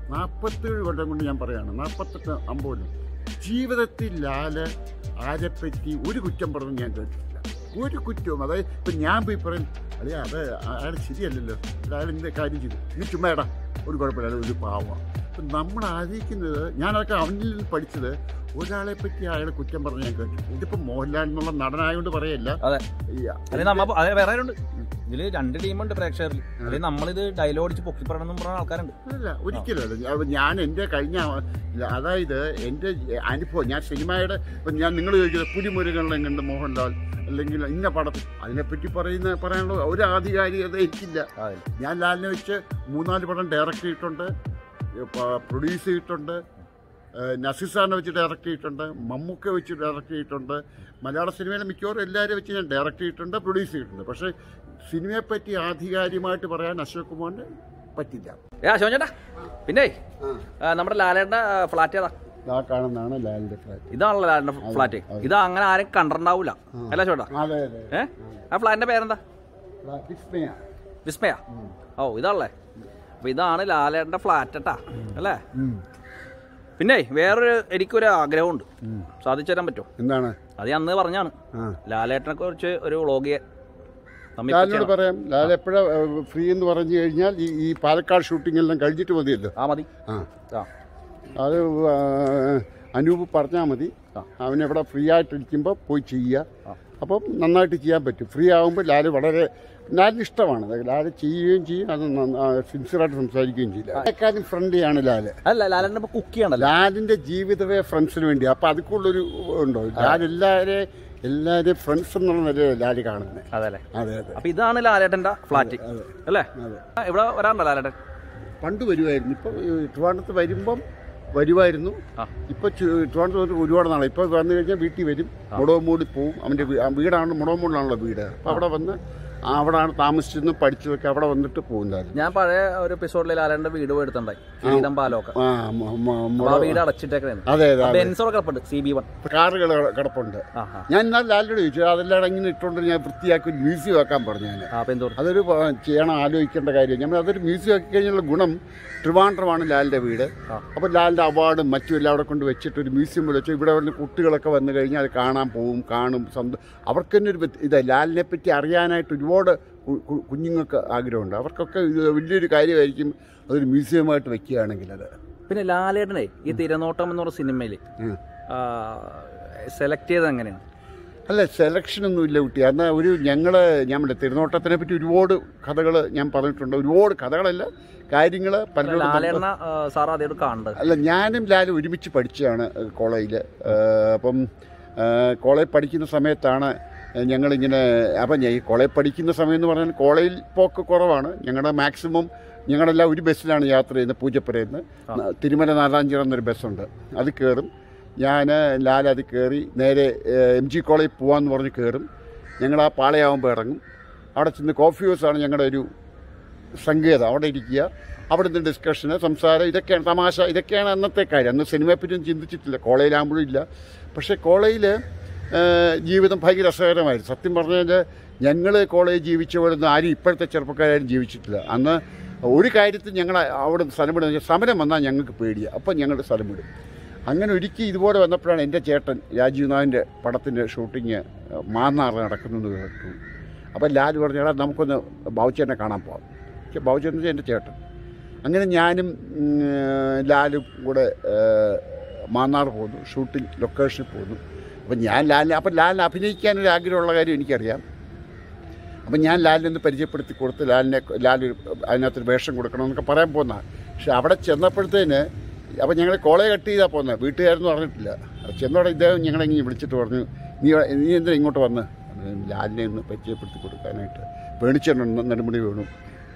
നാൽപ്പത്തേഴ് കൊല്ലം കൊണ്ട് ഞാൻ പറയാണ് നാൽപ്പത്തെട്ട് അമ്പത് കൊല്ലം ജീവിതത്തിൽ ലാല് ആരെപ്പറ്റി ഒരു കുറ്റം പറഞ്ഞു ഞാൻ കേട്ടിട്ടില്ല ഒരു കുറ്റവും അതായത് ഇപ്പം ഞാൻ പോയി പറയും അല്ലേ അത് അയാൾ ശരിയല്ലല്ലോ അയാൾ ഇന്ന കാര്യം ചെയ്തു നീ ചുമ്മാ ഇടാ ഒരു കുഴപ്പമില്ല അയാൾ ഒരു പാവമാണ് അപ്പം നമ്മൾ ആലോചിക്കുന്നത് ഞാനതൊക്കെ അവനിൽ നിന്ന് പഠിച്ചത് ഒരാളെ പറ്റി അയാൾ കുറ്റം പറഞ്ഞ് ഞാൻ കേട്ടു ഇതിപ്പോൾ മോഹൻലാൽ എന്നുള്ള നടനായതുകൊണ്ട് പറയല്ല അതെ. ഈ- അല്ലെങ്കിൽ നമ്മ അതെ വേറെ ഉണ്ട് ഇതില് രണ്ട് ടീമുണ്ട് പ്രേക്ഷകരിൽ അല്ലെങ്കിൽ നമ്മളിത് ഡയലോഗ് അടിച്ച് പൊക്കി പറയണമെന്നും പറഞ്ഞ ആൾക്കാരുണ്ട് അല്ല ഒരിക്കലും അല്ല ഞാൻ- ഞാൻ എൻ്റെ കഴിഞ്ഞ അതായത് എൻ്റെ അനുഭവം ഞാൻ സിനിമയുടെ ഇപ്പം ഞാൻ നിങ്ങൾ ചോദിക്കുന്നത് പുലിമുരുകളിലും കണ്ട് മോഹൻലാൽ അല്ലെങ്കിൽ ഇന്ന പടം അതിനെപ്പറ്റി പറയുന്ന പറയാനുള്ള ഒരു ആധികാരികത എനിക്കില്ല അതെ. ഞാൻ ലാലിനെ വെച്ച് മൂന്നാല് പടം ഡയറക്റ്റ് ചെയ്തിട്ടുണ്ട് പ്രൊഡ്യൂസ് ചെയ്തിട്ടുണ്ട് ഏഹ് നസീർ സാറിനെ വെച്ച് ഡയറക്റ്റ് ചെയ്തിട്ടുണ്ട് മമ്മൂക്ക വെച്ച് ഡയറക്റ്റ് ചെയ്തിട്ടുണ്ട് മലയാള സിനിമയിലെ മിക്കവാറും എല്ലാവരും വെച്ച് ഞാൻ ഡയറക്റ്റ് ചെയ്തിട്ടുണ്ട് പ്രൊഡ്യൂസ് ചെയ്തിട്ടുണ്ട് പക്ഷേ സിനിമയെപ്പറ്റി ആധികാരികമായിട്ട് പറയാൻ അശോക് കുമാറിന് പറ്റില്ല ഏ അശോകൻ ചേട്ടാ പിന്നെ ആ, നമ്മുടെ ലാലേട്ടന്റെ ഫ്ലാറ്റ് ഏതാ ആ കാണുന്നതാണ് ലാലിൻ്റെ ഫ്ലാറ്റ് ഇതാണല്ലോ ലാലേട്ടന്റെ ഫ്ലാറ്റ് ഇത് അങ്ങനെ ആരും കണ്ടിട്ടുണ്ടാവൂല അല്ല ചേട്ടാ അതെ അതെ ഏ ആ ഫ്ലാറ്റിന്റെ പേരെന്താ വിസ്മയ വിസ്മയ ഓ ഇതാണല്ലേ അപ്പൊ ഇതാണ് ലാലേട്ടന്റെ ഫ്ലാറ്റ് കേട്ടാ അല്ലേ പിന്നെ വേറൊരു എനിക്കൊരു ആഗ്രഹമുണ്ട് സാധിച്ചു തരാൻ പറ്റുമോ എന്താണ് അത് ഞാൻ അന്ന് പറഞ്ഞാണ് ആ ലാലേട്ടനെ കുറിച്ച് ഒരു വ്ളോഗ് ചെയ്യാൻ നമ്മ ഇപ്പൊ ലാലിനോട് ചെയ്യണം. പറയാം ലാൽ എപ്പോഴാ ഫ്രീ എന്ന് പറഞ്ഞു കഴിഞ്ഞാൽ ഈ ഈ പാലക്കാട് ഷൂട്ടിംഗ് എല്ലാം കഴിഞ്ഞിട്ട് മതിയല്ലോ ആ മതി ആ ആ അത് ആ, അനൂപ് പറഞ്ഞാൽ മതി അവനെവിടെ ഫ്രീ ആയിട്ടിരിക്കുമ്പോൾ പോയി ചെയ്യുക ആ. അപ്പം നന്നായിട്ട് ചെയ്യാൻ പറ്റും ഫ്രീ ആകുമ്പോൾ ലാൽ വളരെ ലാലിന് ഇഷ്ടമാണ് അത് ലാൽ ചെയ്യുകയും ചെയ്യും അത് സിൻസിയറായിട്ട് സംസാരിക്കുകയും ചെയ്യും ലാലേക്കാരും ഫ്രണ്ട്ലിയാണ് ലാല് അല്ല ലാലേട്ടൻ ഇപ്പൊ കുക്ക് ചെയ്യണല്ലോ ലാലിന്റെ ജീവിതമേ ഫ്രണ്ട്സിന് വേണ്ടി അപ്പൊ അതിക്കുള്ളൊരു ഉണ്ടോ ലാൽ എല്ലാവരെ എല്ലാവരെയും ഫ്രണ്ട്സ് എന്നുള്ള നിലയിലാണ് ലാല് കാണുന്നത് അതെ അല്ലേ അതെ അതെ അപ്പൊ ഇതാണ് ലാലേട്ടന്റെ ഫ്ലാറ്റ് അതെ അല്ലേ അതെ ആ, ഇവിടെ വരാറുണ്ടോ ലാലേട്ടൻ പണ്ട് വരുമായിരുന്നു ഇപ്പൊ ഈ ട്രിവാൻഡ്രത്ത് വരുമ്പം വരുമായിരുന്നു ആ. ഇപ്പൊ ചു- ട്രിവാൻഡ്രത്ത് വന്നിട്ട് ഒരുപാട് നാളെ ഇപ്പൊ വന്നു കഴിഞ്ഞാൽ വീട്ടിൽ വരും മുടവമൂടി പോവും അവന്റെ വീ- ആ വീടാണ് മുടവമൂടിലാണല്ലോ വീട് അപ്പൊ അവിടെ വന്ന് ആ അവിടാണ് താമസിച്ചിരുന്നു പഠിച്ചതൊക്കെ അവിടെ വന്നിട്ട് പോകുന്നതായിരുന്നു ഞാൻ പഴയ ഒരു എപ്പിസോഡിൽ ലാലേട്ടന്റെ വീട് പോയിട്ടുണ്ടായി കിരീടം പാലമൊക്കെ ആ മ- മ- അപ്പൊ മുട- ആ വീട് അടച്ചിട്ടേക്കാണ് അതെ അതെ അതെ ബെൻസോടെ കിടപ്പുണ്ട് സി ബി വൺ കാറുകൾ കിടപ്പുണ്ട് ആ ആ ഞാൻ എന്നാൽ ലാലിനോട് ചോദിച്ചു അതെല്ലാം ഇങ്ങനെ ഇട്ടുകൊണ്ട് ഞാൻ വൃത്തിയാക്കി ഒരു മ്യൂസിയം ആക്കാൻ പറഞ്ഞു ഞാൻ ആ പെന്തൂർ അതൊരു പ- ചെയ്യണം ആലോചിക്കേണ്ട കാര്യം നമ്മൾ അതൊരു മ്യൂസിയം ആക്കി കഴിഞ്ഞുള്ള ഗുണം ട്രിവാൻഡ്രമാണ് ലാലിൻ്റെ വീട് ആ. അപ്പോൾ ലാലിൻ്റെ അവാർഡും മറ്റും എല്ലാം അവിടെ കൊണ്ട് വെച്ചിട്ട് ഒരു മ്യൂസിയം പോലെ വെച്ചു ഇവിടെ വന്ന് കുട്ടികളൊക്കെ വന്നു കഴിഞ്ഞാൽ അത് കാണാൻ പോവും കാണും സ്വന്തം അവർക്ക് തന്നെ ഒരു വ്യത്യ- ഇത് ലാലിനെ പറ്റി അറിയാനായിട്ട് ഒരുപാട് കു- കു- കുഞ്ഞുങ്ങൾക്ക് ആഗ്രഹമുണ്ട് അവർക്കൊക്കെ ഇത് വലിയൊരു കാര്യമായിരിക്കും അതൊരു മ്യൂസിയമായിട്ട് വെക്കുകയാണെങ്കിൽ അത് പിന്നെ ലാലേട്ടനെ ഈ തിരനോട്ടം എന്ന് പറഞ്ഞ സിനിമയിൽ ഉം. സെലക്ട് ചെയ്തത് എങ്ങനെയാണ് അല്ല സെലക്ഷനൊന്നും ഇല്ല കുട്ടി എന്നാൽ ഒരു ഞങ്ങൾ ഞാൻ പറയാം തിരുനോട്ടത്തിനെ പറ്റി ഒരുപാട് കഥകൾ ഞാൻ പറഞ്ഞിട്ടുണ്ട് ഒരുപാട് കഥകളല്ല കാര്യങ്ങൾ പലരോടും ലാലേട്ടന സാർ അതോട് കാണേണ്ടത് അല്ല ഞാനും ലാലും ഒരുമിച്ച് പഠിച്ചതാണ് കോളേജിൽ അപ്പം കോളേജ് പഠിക്കുന്ന സമയത്താണ് ഞങ്ങളിങ്ങനെ അപ്പം ഞാൻ ഈ കോളേജ് പഠിക്കുന്ന സമയം എന്ന് പറഞ്ഞാൽ കോളേജിൽ പോക്ക് കുറവാണ് ഞങ്ങളുടെ മാക്സിമം ഞങ്ങളെല്ലാം ഒരു ബസ്സിലാണ് യാത്ര ചെയ്യുന്നത് പൂജപ്പുരയിൽ നിന്ന് തിരുമല നാലാഞ്ചിറ എന്നൊരു ബസ്സുണ്ട് അത് കയറും ഞാൻ ലാൽ അത് കയറി നേരെ എം ജി കോളേജിൽ പോകാമെന്ന് പറഞ്ഞ് കയറും ഞങ്ങൾ ആ പാളയാവുമ്പോൾ ഇറങ്ങും അവിടെ ചെന്ന് കോഫി ഹൗസാണ് ഞങ്ങളുടെ ഒരു സങ്കേതം അവിടെ ഇരിക്കുക അവിടെ നിന്ന് ഡിസ്കഷന് സംസാരം ഇതൊക്കെയാണ് തമാശ ഇതൊക്കെയാണ് അന്നത്തെ കാര്യം അന്ന് സിനിമയെ പറ്റിയൊന്നും ചിന്തിച്ചിട്ടില്ല കോളേജിലാകുമ്പോഴും ഇല്ല പക്ഷേ കോളേജിൽ ജീവിതം ഭയങ്കര രസകരമായിരുന്നു സത്യം പറഞ്ഞാൽ ഞങ്ങൾ കോളേജ് ജീവിച്ച പോലൊന്നും ആരും ഇപ്പോഴത്തെ ചെറുപ്പക്കാരും ജീവിച്ചിട്ടില്ല അന്ന് ഒരു കാര്യത്തിൽ ഞങ്ങൾ അവിടെ സ്ഥലം വിടുന്ന സമരം വന്നാൽ ഞങ്ങൾക്ക് പേടിയാണ് അപ്പം ഞങ്ങൾ സ്ഥലം വിടും അങ്ങനെ ഒരിക്കൽ ഇതുപോലെ വന്നപ്പോഴാണ് എൻ്റെ ചേട്ടൻ രാജീവ് നാഥിൻ്റെ പടത്തിൻ്റെ ഷൂട്ടിങ് മാന്നാറ് നടക്കുന്നത് കേട്ടു അപ്പോൾ ലാൽ പറഞ്ഞു എടാ നമുക്കൊന്ന് ബാബുച്ചേട്ടനെ കാണാൻ പോകാം പക്ഷേ ബാബുച്ചേട്ടൻ എന്ന് വെച്ചാൽ എൻ്റെ ചേട്ടൻ അങ്ങനെ ഞാനും ഉം, ലാലും കൂടെ ഏഹ്, മാന്നാർ പോന്നു ഷൂട്ടിംഗ് ലൊക്കേഷനിൽ പോന്നു അപ്പം ഞാൻ ലാലിനെ അപ്പം ലാലിനെ അഭിനയിക്കാനൊരു ആഗ്രഹമുള്ള കാര്യം എനിക്കറിയാം അപ്പം ഞാൻ ലാലിനെ ഒന്ന് പരിചയപ്പെടുത്തി കൊടുത്ത് ലാലിനെ ലാൽ അതിനകത്തൊരു വേഷം കൊടുക്കണമെന്നൊക്കെ പറയാൻ പോന്ന പക്ഷെ അവിടെ ചെന്നപ്പോഴത്തേന് അപ്പം ഞങ്ങൾ കോളേജ് കട്ട് ചെയ്താൽ പോകുന്നത് വീട്ടുകാരെന്ന് പറഞ്ഞിട്ടില്ല അപ്പോൾ ചെന്നോടെ ഇദ്ദേഹം ഞങ്ങളെ ഇങ്ങനെ വിളിച്ചിട്ട് പറഞ്ഞു നീ നീ എന്തിനാ ഇങ്ങോട്ട് വന്ന് ലാലിനെ ഒന്ന് പരിചയപ്പെടുത്തി കൊടുക്കാനായിട്ട് വേണിച്ചെണ്ണ നെടുമുടി വേണു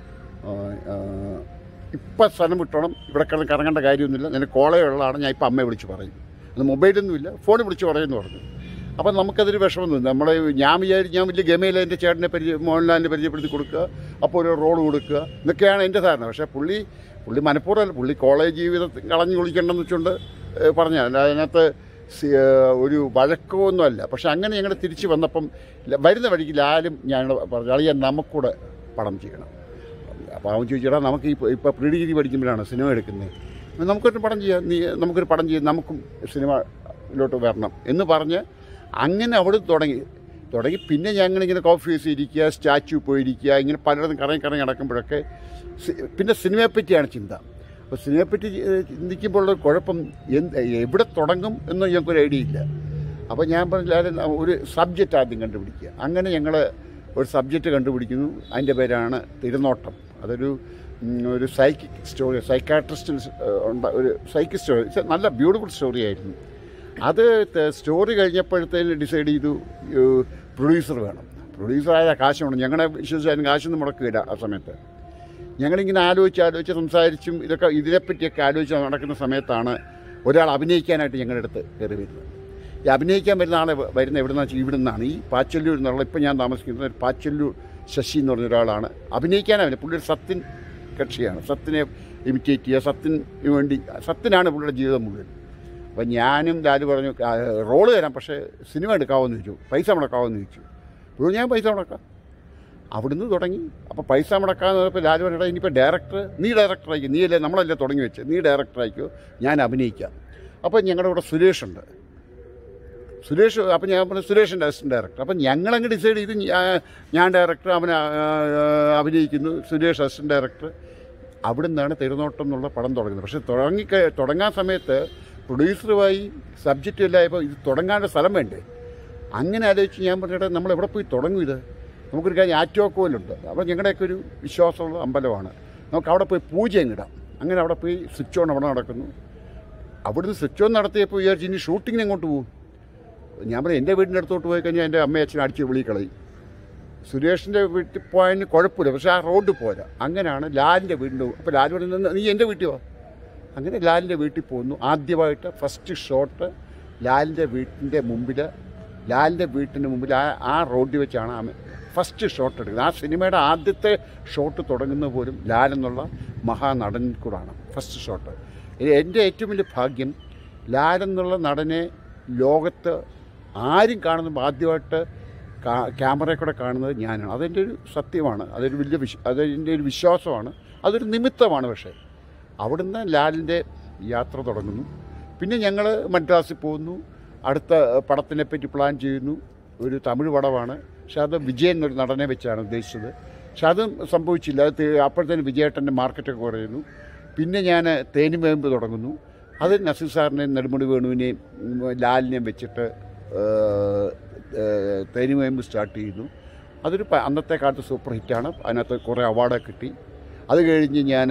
ഇപ്പം സ്ഥലം വിട്ടോണം ഇവിടെ കിടന്ന് കറങ്ങേണ്ട കാര്യമൊന്നുമില്ല നിനക്ക് കോളേജ് ഉള്ളതാണ് ഞാൻ ഇപ്പം അമ്മയെ വിളിച്ച് പറയും അത് മൊബൈലൊന്നുമില്ല ഫോണിൽ വിളിച്ച് പറയുമെന്ന് പറഞ്ഞു അപ്പം നമുക്കതൊരു വിഷമം തോന്നി നമ്മളെ ഞാൻ വിചാരിച്ചു ഞാൻ വലിയ ഗമയിൽ എൻ്റെ ചേട്ടനെ പരിചയം മോഹൻലാലിനെ പരിചയപ്പെടുത്തി കൊടുക്കുക അപ്പോൾ ഒരു റോൾ കൊടുക്കുക ഇതൊക്കെയാണ് എൻ്റെ ധാരണ പക്ഷേ പുള്ളി പുള്ളി മനഃപൂർവ്വമല്ല പുള്ളി കോളേജ് ജീവിതത്തിൽ കളഞ്ഞു കുളിക്കണ്ടെന്ന് വെച്ചുകൊണ്ട് പറഞ്ഞ അതിനകത്ത് സി- ഏഹ് ഒരു വഴക്കമൊന്നുമല്ല പക്ഷെ അങ്ങനെ ഞങ്ങൾ തിരിച്ച് വന്നപ്പം ല- വരുന്ന വഴിക്ക് ലാലും ഞാൻ പറഞ്ഞു അളിയാൻ നമുക്കൂടെ പടം ചെയ്യണം അപ്പോൾ അവൻ ചോദിച്ചടാ നമുക്ക് ഇപ്പോൾ ഇപ്പോൾ പ്രീ ഡിഗ്രി പഠിക്കുമ്പോഴാണ് സിനിമ എടുക്കുന്നത് നമുക്കൊരു പടം ചെയ്യാം നീ നമുക്കൊരു പടം ചെയ്യാം നമുക്കും സിനിമയിലോട്ട് വരണം എന്ന് പറഞ്ഞ് അങ്ങനെ അവിടെ തുടങ്ങി തുടങ്ങി പിന്നെ ഞങ്ങളിങ്ങനെ കോഫി ഹൗസിൽ ഇരിക്കുക സ്റ്റാച്യു പോയിരിക്കുക ഇങ്ങനെ പലയിടത്തും കറങ്ങി കറങ്ങി നടക്കുമ്പോഴൊക്കെ സി- പിന്നെ സിനിമയെപ്പറ്റിയാണ് ചിന്ത അപ്പോൾ സിനിമയെപ്പറ്റി ഏഹ്, ചിന്തിക്കുമ്പോൾ ഉള്ള കുഴപ്പം എന്ത് എവിടെ തുടങ്ങും എന്ന് ഞങ്ങൾക്കൊരു ഐഡിയ ഇല്ല അപ്പോൾ ഞാൻ പറഞ്ഞാൽ ഒരു സബ്ജക്റ്റ് ആദ്യം കണ്ടുപിടിക്കുക അങ്ങനെ ഞങ്ങൾ ഒരു സബ്ജക്റ്റ് കണ്ടുപിടിക്കുന്നു അതിൻ്റെ പേരാണ് തിരുനോട്ടം അതൊരു ഉം, ഒരു സൈക്കിക് സ്റ്റോറി സൈക്കാട്രിസ്റ്റിൽ ഉണ്ട ഒരു സൈക്കിക് സ്റ്റോറി It's a നല്ല ബ്യൂട്ടിഫുൾ സ്റ്റോറി ആയിരുന്നു അത് സ്റ്റോറി കഴിഞ്ഞപ്പോഴത്തേന് ഡിസൈഡ് ചെയ്തു പ്രൊഡ്യൂസർ വേണം പ്രൊഡ്യൂസറായ കാശ് വേണം ഞങ്ങളെ വിശ്വസിച്ചാലും കാശൊന്നും മുടക്കില്ല ആ സമയത്ത് ഞങ്ങളിങ്ങനെ ആലോചിച്ച് ആലോചിച്ച് സംസാരിച്ചും ഇതൊക്കെ ഇതിനെപ്പറ്റിയൊക്കെ ആലോചിച്ച് നടക്കുന്ന സമയത്താണ് ഒരാൾ അഭിനയിക്കാനായിട്ട് ഞങ്ങളുടെ അടുത്ത് കയറി വരുന്നത് ഈ അഭിനയിക്കാൻ വരുന്ന ആളെ വ- വരുന്ന എവിടെ നിന്ന് ഇവിടെ നിന്നാണ് ഈ പാച്ചല്ലൂർ എന്നുള്ള ഇപ്പം ഞാൻ താമസിക്കുന്നത് ഒരു പാച്ചല്ലൂർ ശശി എന്ന് പറഞ്ഞ ഒരാളാണ് അഭിനയിക്കാനാവില്ല പുള്ളി ഒരു സത്യൻ കക്ഷിയാണ് സത്തിനെ ഇമിറ്റേറ്റ് ചെയ്യുക സത്തിന് വേണ്ടി സത്തിനാണ് പുള്ളിയുടെ ജീവിതം മുഴുവൻ അപ്പം ഞാനും ലാല് പറഞ്ഞു "ആ, റോള് തരാം പക്ഷേ സിനിമ എടുക്കാമെന്ന് ചോദിച്ചു പൈസ മുടക്കാമെന്ന് ചോദിച്ചു അപ്പോൾ ഞാൻ പൈസ മുടക്കാം അവിടുന്ന് തുടങ്ങി അപ്പോൾ പൈസ മുടക്കാന്ന് പറഞ്ഞപ്പോൾ ലാല് പറഞ്ഞാൽ ഇനിയിപ്പോൾ ഡയറക്ടർ നീ ഡയറക്ടറായിക്കോ നീ അല്ലേ നമ്മളല്ലേ തുടങ്ങി വെച്ച് നീ ഡയറക്ടറായിക്കോ ഞാൻ അഭിനയിക്കാം അപ്പോൾ ഞങ്ങളുടെ കൂടെ സുരേഷ് ഉണ്ട് സുരേഷ് അപ്പം ഞാൻ പറഞ്ഞു സുരേഷിൻ്റെ അസിസ്റ്റൻറ്റ് ഡയറക്ടർ അപ്പം ഞങ്ങളങ്ങ് ഡിസൈഡ് ചെയ്ത് ഞാ- ഞാൻ ഡയറക്ടർ അവൻ ആ, ആ, അഭിനയിക്കുന്നു സുരേഷ് അസിസ്റ്റൻറ്റ് ഡയറക്ടർ അവിടെ നിന്നാണ് തിരുനോട്ടം എന്നുള്ള പടം തുടങ്ങുന്നത് പക്ഷേ തുടങ്ങി തുടങ്ങാൻ സമയത്ത് പ്രൊഡ്യൂസറുമായി സബ്ജക്റ്റ് എല്ലായപ്പോൾ ഇത് തുടങ്ങാനുള്ള സ്ഥലം വേണ്ടേ അങ്ങനെ ആലോചിച്ച് ഞാൻ പറഞ്ഞിട്ട് നമ്മൾ എവിടെ പോയി തുടങ്ങും ഇത് നമുക്കൊരു കാര്യം ആറ്റോക്കോയിലുണ്ട് അപ്പോൾ ഞങ്ങളുടെയൊക്കെ ഒരു വിശ്വാസമുള്ള അമ്പലമാണ് നമുക്ക് അവിടെ പോയി പൂജ ഇടാം അങ്ങനെ അവിടെ പോയി സ്വിച്ച് ഓൺ അവിടെ നടക്കുന്നു അവിടുന്ന് സ്വിച്ച് ഓൺ നടത്തിയപ്പോൾ വിചാരിച്ച് ഇനി ഷൂട്ടിങ്ങിന് എങ്ങോട്ട് പോകും ഞാൻ പറഞ്ഞു എൻ്റെ വീടിൻ്റെ അടുത്തോട്ട് പോയി കഴിഞ്ഞാൽ എൻ്റെ അമ്മയും അച്ഛനും അടിച്ച് വിളി കളയും സുരേഷിൻ്റെ വീട്ടിൽ പോയതിന് കുഴപ്പമില്ല പക്ഷേ ആ റോഡ് പോരാ അങ്ങനെയാണ് ലാലിൻ്റെ വീടിൻ്റെ അപ്പോൾ ലാൽ പറയുന്നത് നീ എൻ്റെ വീട്ടിൽ വാ അങ്ങനെ ലാലിൻ്റെ വീട്ടിൽ പോകുന്നു ആദ്യമായിട്ട് ഫസ്റ്റ് ഷോട്ട് ലാലിൻ്റെ വീട്ടിൻ്റെ മുമ്പിൽ ലാലിൻ്റെ വീട്ടിന് മുമ്പിൽ ആ ആ റോഡിൽ വെച്ചാണ് ആ ഫസ്റ്റ് ഷോട്ട് എടുക്കുന്നത് ആ സിനിമയുടെ ആദ്യത്തെ ഷോട്ട് തുടങ്ങുന്നത് പോലും ലാൽ എന്നുള്ള മഹാനടനിൽ കൂടാണ് ഫസ്റ്റ് ഷോട്ട് എൻ്റെ ഏറ്റവും വലിയ ഭാഗ്യം ലാൽ എന്നുള്ള നടനെ ലോകത്ത് ആരും കാണുന്ന ആദ്യമായിട്ട് കാ- ക്യാമറയിൽ കൂടെ കാണുന്നത് ഞാനാണ് അതെൻ്റെ ഒരു സത്യമാണ് അതൊരു വലിയ വിശ്വ അതെൻ്റെ ഒരു വിശ്വാസമാണ് അതൊരു നിമിത്തമാണ് പക്ഷേ അവിടുന്ന് ലാലിൻ്റെ യാത്ര തുടങ്ങുന്നു പിന്നെ ഞങ്ങൾ മദ്രാസിൽ പോകുന്നു അടുത്ത പടത്തിനെ പറ്റി പ്ലാൻ ചെയ്യുന്നു ഒരു തമിഴ് പടമാണ് പക്ഷെ അത് വിജയൻ എന്നൊരു നടനെ വെച്ചാണ് ഉദ്ദേശിച്ചത് പക്ഷെ അതും സംഭവിച്ചില്ല അത് തി- അപ്പോഴത്തേന് വിജയേട്ടൻ്റെ മാർക്കറ്റൊക്കെ കുറയുന്നു പിന്നെ ഞാൻ തേനിമേമ്പ് തുടങ്ങുന്നു അത് നസീർ സാറിനെയും നെടുമുടി വേണുവിനെയും ഉം, ലാലിനെയും വെച്ചിട്ട് തേനിമേമ്പ് സ്റ്റാർട്ട് ചെയ്യുന്നു അതൊരു പ- അന്നത്തെ കാലത്ത് സൂപ്പർ ഹിറ്റാണ് അതിനകത്ത് കുറേ അവാർഡൊക്കെ കിട്ടി അത് കഴിഞ്ഞ് ഞാൻ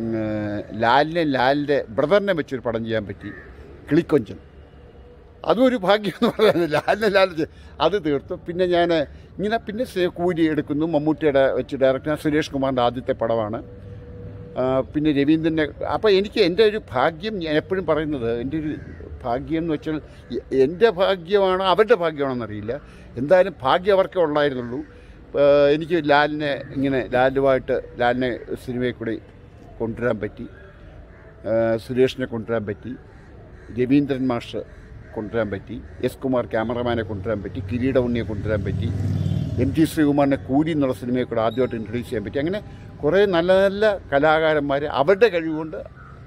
ലാലിനെ ലാലിൻ്റെ ബ്രദറിനെ വെച്ചൊരു പടം ചെയ്യാൻ പറ്റി കിളിക്കൊഞ്ചൻ അതും ഒരു ഭാഗ്യം എന്ന് പറയുന്നത് ലാലിനെ ലാലിന് അത് തീർത്തു പിന്നെ ഞാൻ ഇങ്ങനെ പിന്നെ സെ- കൂലി എടുക്കുന്നു മമ്മൂട്ടിയുടെ വെച്ച് ഡയറക്ടർ സുരേഷ് കുമാറിൻ്റെ ആദ്യത്തെ പടമാണ് ആ, പിന്നെ രവീന്ദ്രൻ്റെ അപ്പോൾ എനിക്ക് എൻ്റെ ഒരു ഭാഗ്യം ഞാൻ എപ്പോഴും പറയുന്നത് എൻ്റെ ഒരു ഭാഗ്യം എന്ന് വെച്ചാൽ എ- എൻ്റെ ഭാഗ്യമാണോ അവരുടെ ഭാഗ്യമാണോന്നറിയില്ല എന്തായാലും ഭാഗ്യം അവർക്കേ ഉള്ളായിരുന്നുള്ളൂ ആ, എനിക്ക് ലാലിനെ ഇങ്ങനെ ലാലുമായിട്ട് ലാലിനെ സിനിമയിൽ കൂടി കൊണ്ടുവരാൻ പറ്റി ആ, സുരേഷിനെ കൊണ്ടുവരാൻ പറ്റി രവീന്ദ്രൻ മാഷ് കൊണ്ടുവരാൻ പറ്റി എസ് കുമാർ ക്യാമറമാനെ കൊണ്ടുവരാൻ പറ്റി കിരീട ഉണ്ണിയെ കൊണ്ടുവരാൻ പറ്റി എം ടി ശ്രീകുമാറിനെ കൂലി എന്നുള്ള സിനിമയെ കൂടെ ആദ്യമായിട്ട് ഇൻട്രൊഡ്യൂസ് ചെയ്യാൻ പറ്റി അങ്ങനെ കുറേ നല്ല നല്ല കലാകാരന്മാർ അവരുടെ കഴിവുകൊണ്ട്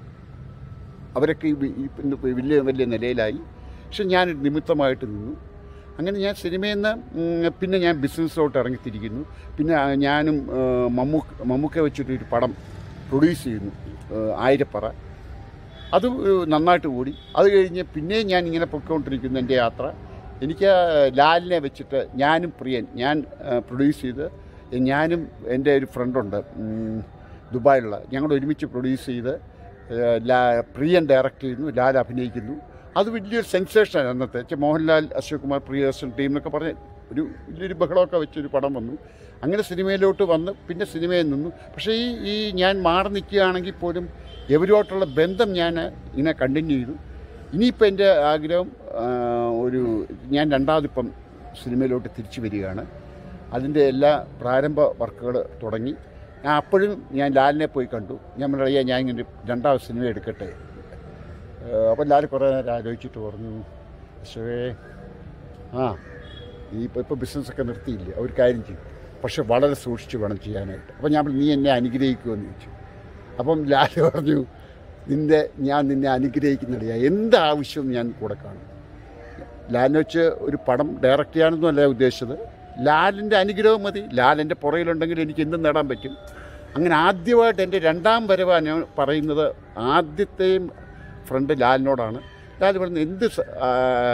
അവരൊക്കെ ഈ വി- ഈ ഇന്ന് ഇപ്പം വലിയ വലിയ നിലയിലായി പക്ഷെ ഞാനൊരു നിമിത്തമായിട്ട് നിന്നു അങ്ങനെ ഞാൻ സിനിമയിൽ നിന്ന് ഉം, പിന്നെ ഞാൻ ബിസിനസ്സിലോട്ട് ഇറങ്ങിത്തിരിക്കുന്നു പിന്നെ ആ, ഞാനും ആ, മമ്മൂക്ക് മമ്മൂക്ക വെച്ചിട്ടൊരു പടം പ്രൊഡ്യൂസ് ചെയ്യുന്നു ആ, ആയിരപ്പറ അത് നന്നായിട്ട് കൂടി അത് കഴിഞ്ഞ് പിന്നെയും ഞാൻ ഇങ്ങനെ പൊയ്ക്കൊണ്ടിരിക്കുന്നു എൻ്റെ യാത്ര എനിക്ക് ലാലിനെ വെച്ചിട്ട് ഞാനും പ്രിയൻ ഞാൻ പ്രൊഡ്യൂസ് ചെയ്ത് ഞാനും എൻ്റെ ഒരു ഫ്രണ്ടുണ്ട് ഉം, ദുബായിലുള്ള ഞങ്ങൾ ഒരുമിച്ച് പ്രൊഡ്യൂസ് ചെയ്ത് ഏഹ്, ലാ പ്രിയൻ ഡയറക്റ്റ് ചെയ്യുന്നു ലാൽ അഭിനയിക്കുന്നു അത് വലിയൊരു സെൻസേഷനാണ് അന്നത്തെ വെച്ചാൽ മോഹൻലാൽ അശോക് കുമാർ പ്രിയദർശൻ ടീം എന്നൊക്കെ പറഞ്ഞ് ഒരു വലിയൊരു ബഹളമൊക്കെ വെച്ചൊരു പടം വന്നു അങ്ങനെ സിനിമയിലോട്ട് വന്ന് പിന്നെ സിനിമയിൽ നിന്നു പക്ഷേ ഈ ഈ ഞാൻ മാറി നിൽക്കുകയാണെങ്കിൽ പോലും എവരുമായിട്ടുള്ള ബന്ധം ഞാൻ ഇങ്ങനെ കണ്ടിന്യൂ ചെയ്തു ഇനിയിപ്പോൾ എൻ്റെ ആഗ്രഹം ആ, ഒരു ഞാൻ രണ്ടാമതിപ്പം സിനിമയിലോട്ട് തിരിച്ചു വരികയാണ് അതിൻ്റെ എല്ലാ പ്രാരംഭ വർക്കുകൾ തുടങ്ങി ഞാൻ അപ്പോഴും ഞാൻ ലാലിനെ പോയി കണ്ടു ഞാൻ പറയാ ഞാൻ ഇങ്ങനെ രണ്ടാമത് സിനിമ എടുക്കട്ടെ അപ്പോൾ ലാൽ കുറേ നേരം ആലോചിച്ചിട്ട് പറഞ്ഞു അശോകേ ആ നീ ഇപ്പോൾ ഇപ്പോൾ ബിസിനസ്സൊക്കെ നിർത്തിയില്ലേ ഒരു കാര്യം ചെയ്യും പക്ഷെ വളരെ സൂക്ഷിച്ച് വേണം ചെയ്യാനായിട്ട് അപ്പോൾ ഞാൻ പറഞ്ഞു, നീ എന്നെ അനുഗ്രഹിക്കുമെന്ന് ചോദിച്ചു അപ്പം ലാൽ പറഞ്ഞു നിന്റെ ഞാൻ നിന്നെ അനുഗ്രഹിക്കുന്നില്ല എന്താവശ്യവും ഞാൻ കൂടെ കാണും ലാലിനെ വെച്ച് ഒരു പടം ഡയറക്റ്റ് ചെയ്യാനൊന്നുമല്ല ഉദ്ദേശിച്ചത് ലാലിൻ്റെ അനുഗ്രഹം മതി ലാലിൻ്റെ പുറയിലുണ്ടെങ്കിൽ എനിക്ക് എന്തും നേടാൻ പറ്റും അങ്ങനെ ആദ്യമായിട്ട് എൻ്റെ രണ്ടാം വരവാണ് ഞാൻ പറയുന്നത് ആദ്യത്തെയും ഫ്രണ്ട് ലാലിനോടാണ് ലാൽ പറഞ്ഞ് എന്ത് സ- ആ,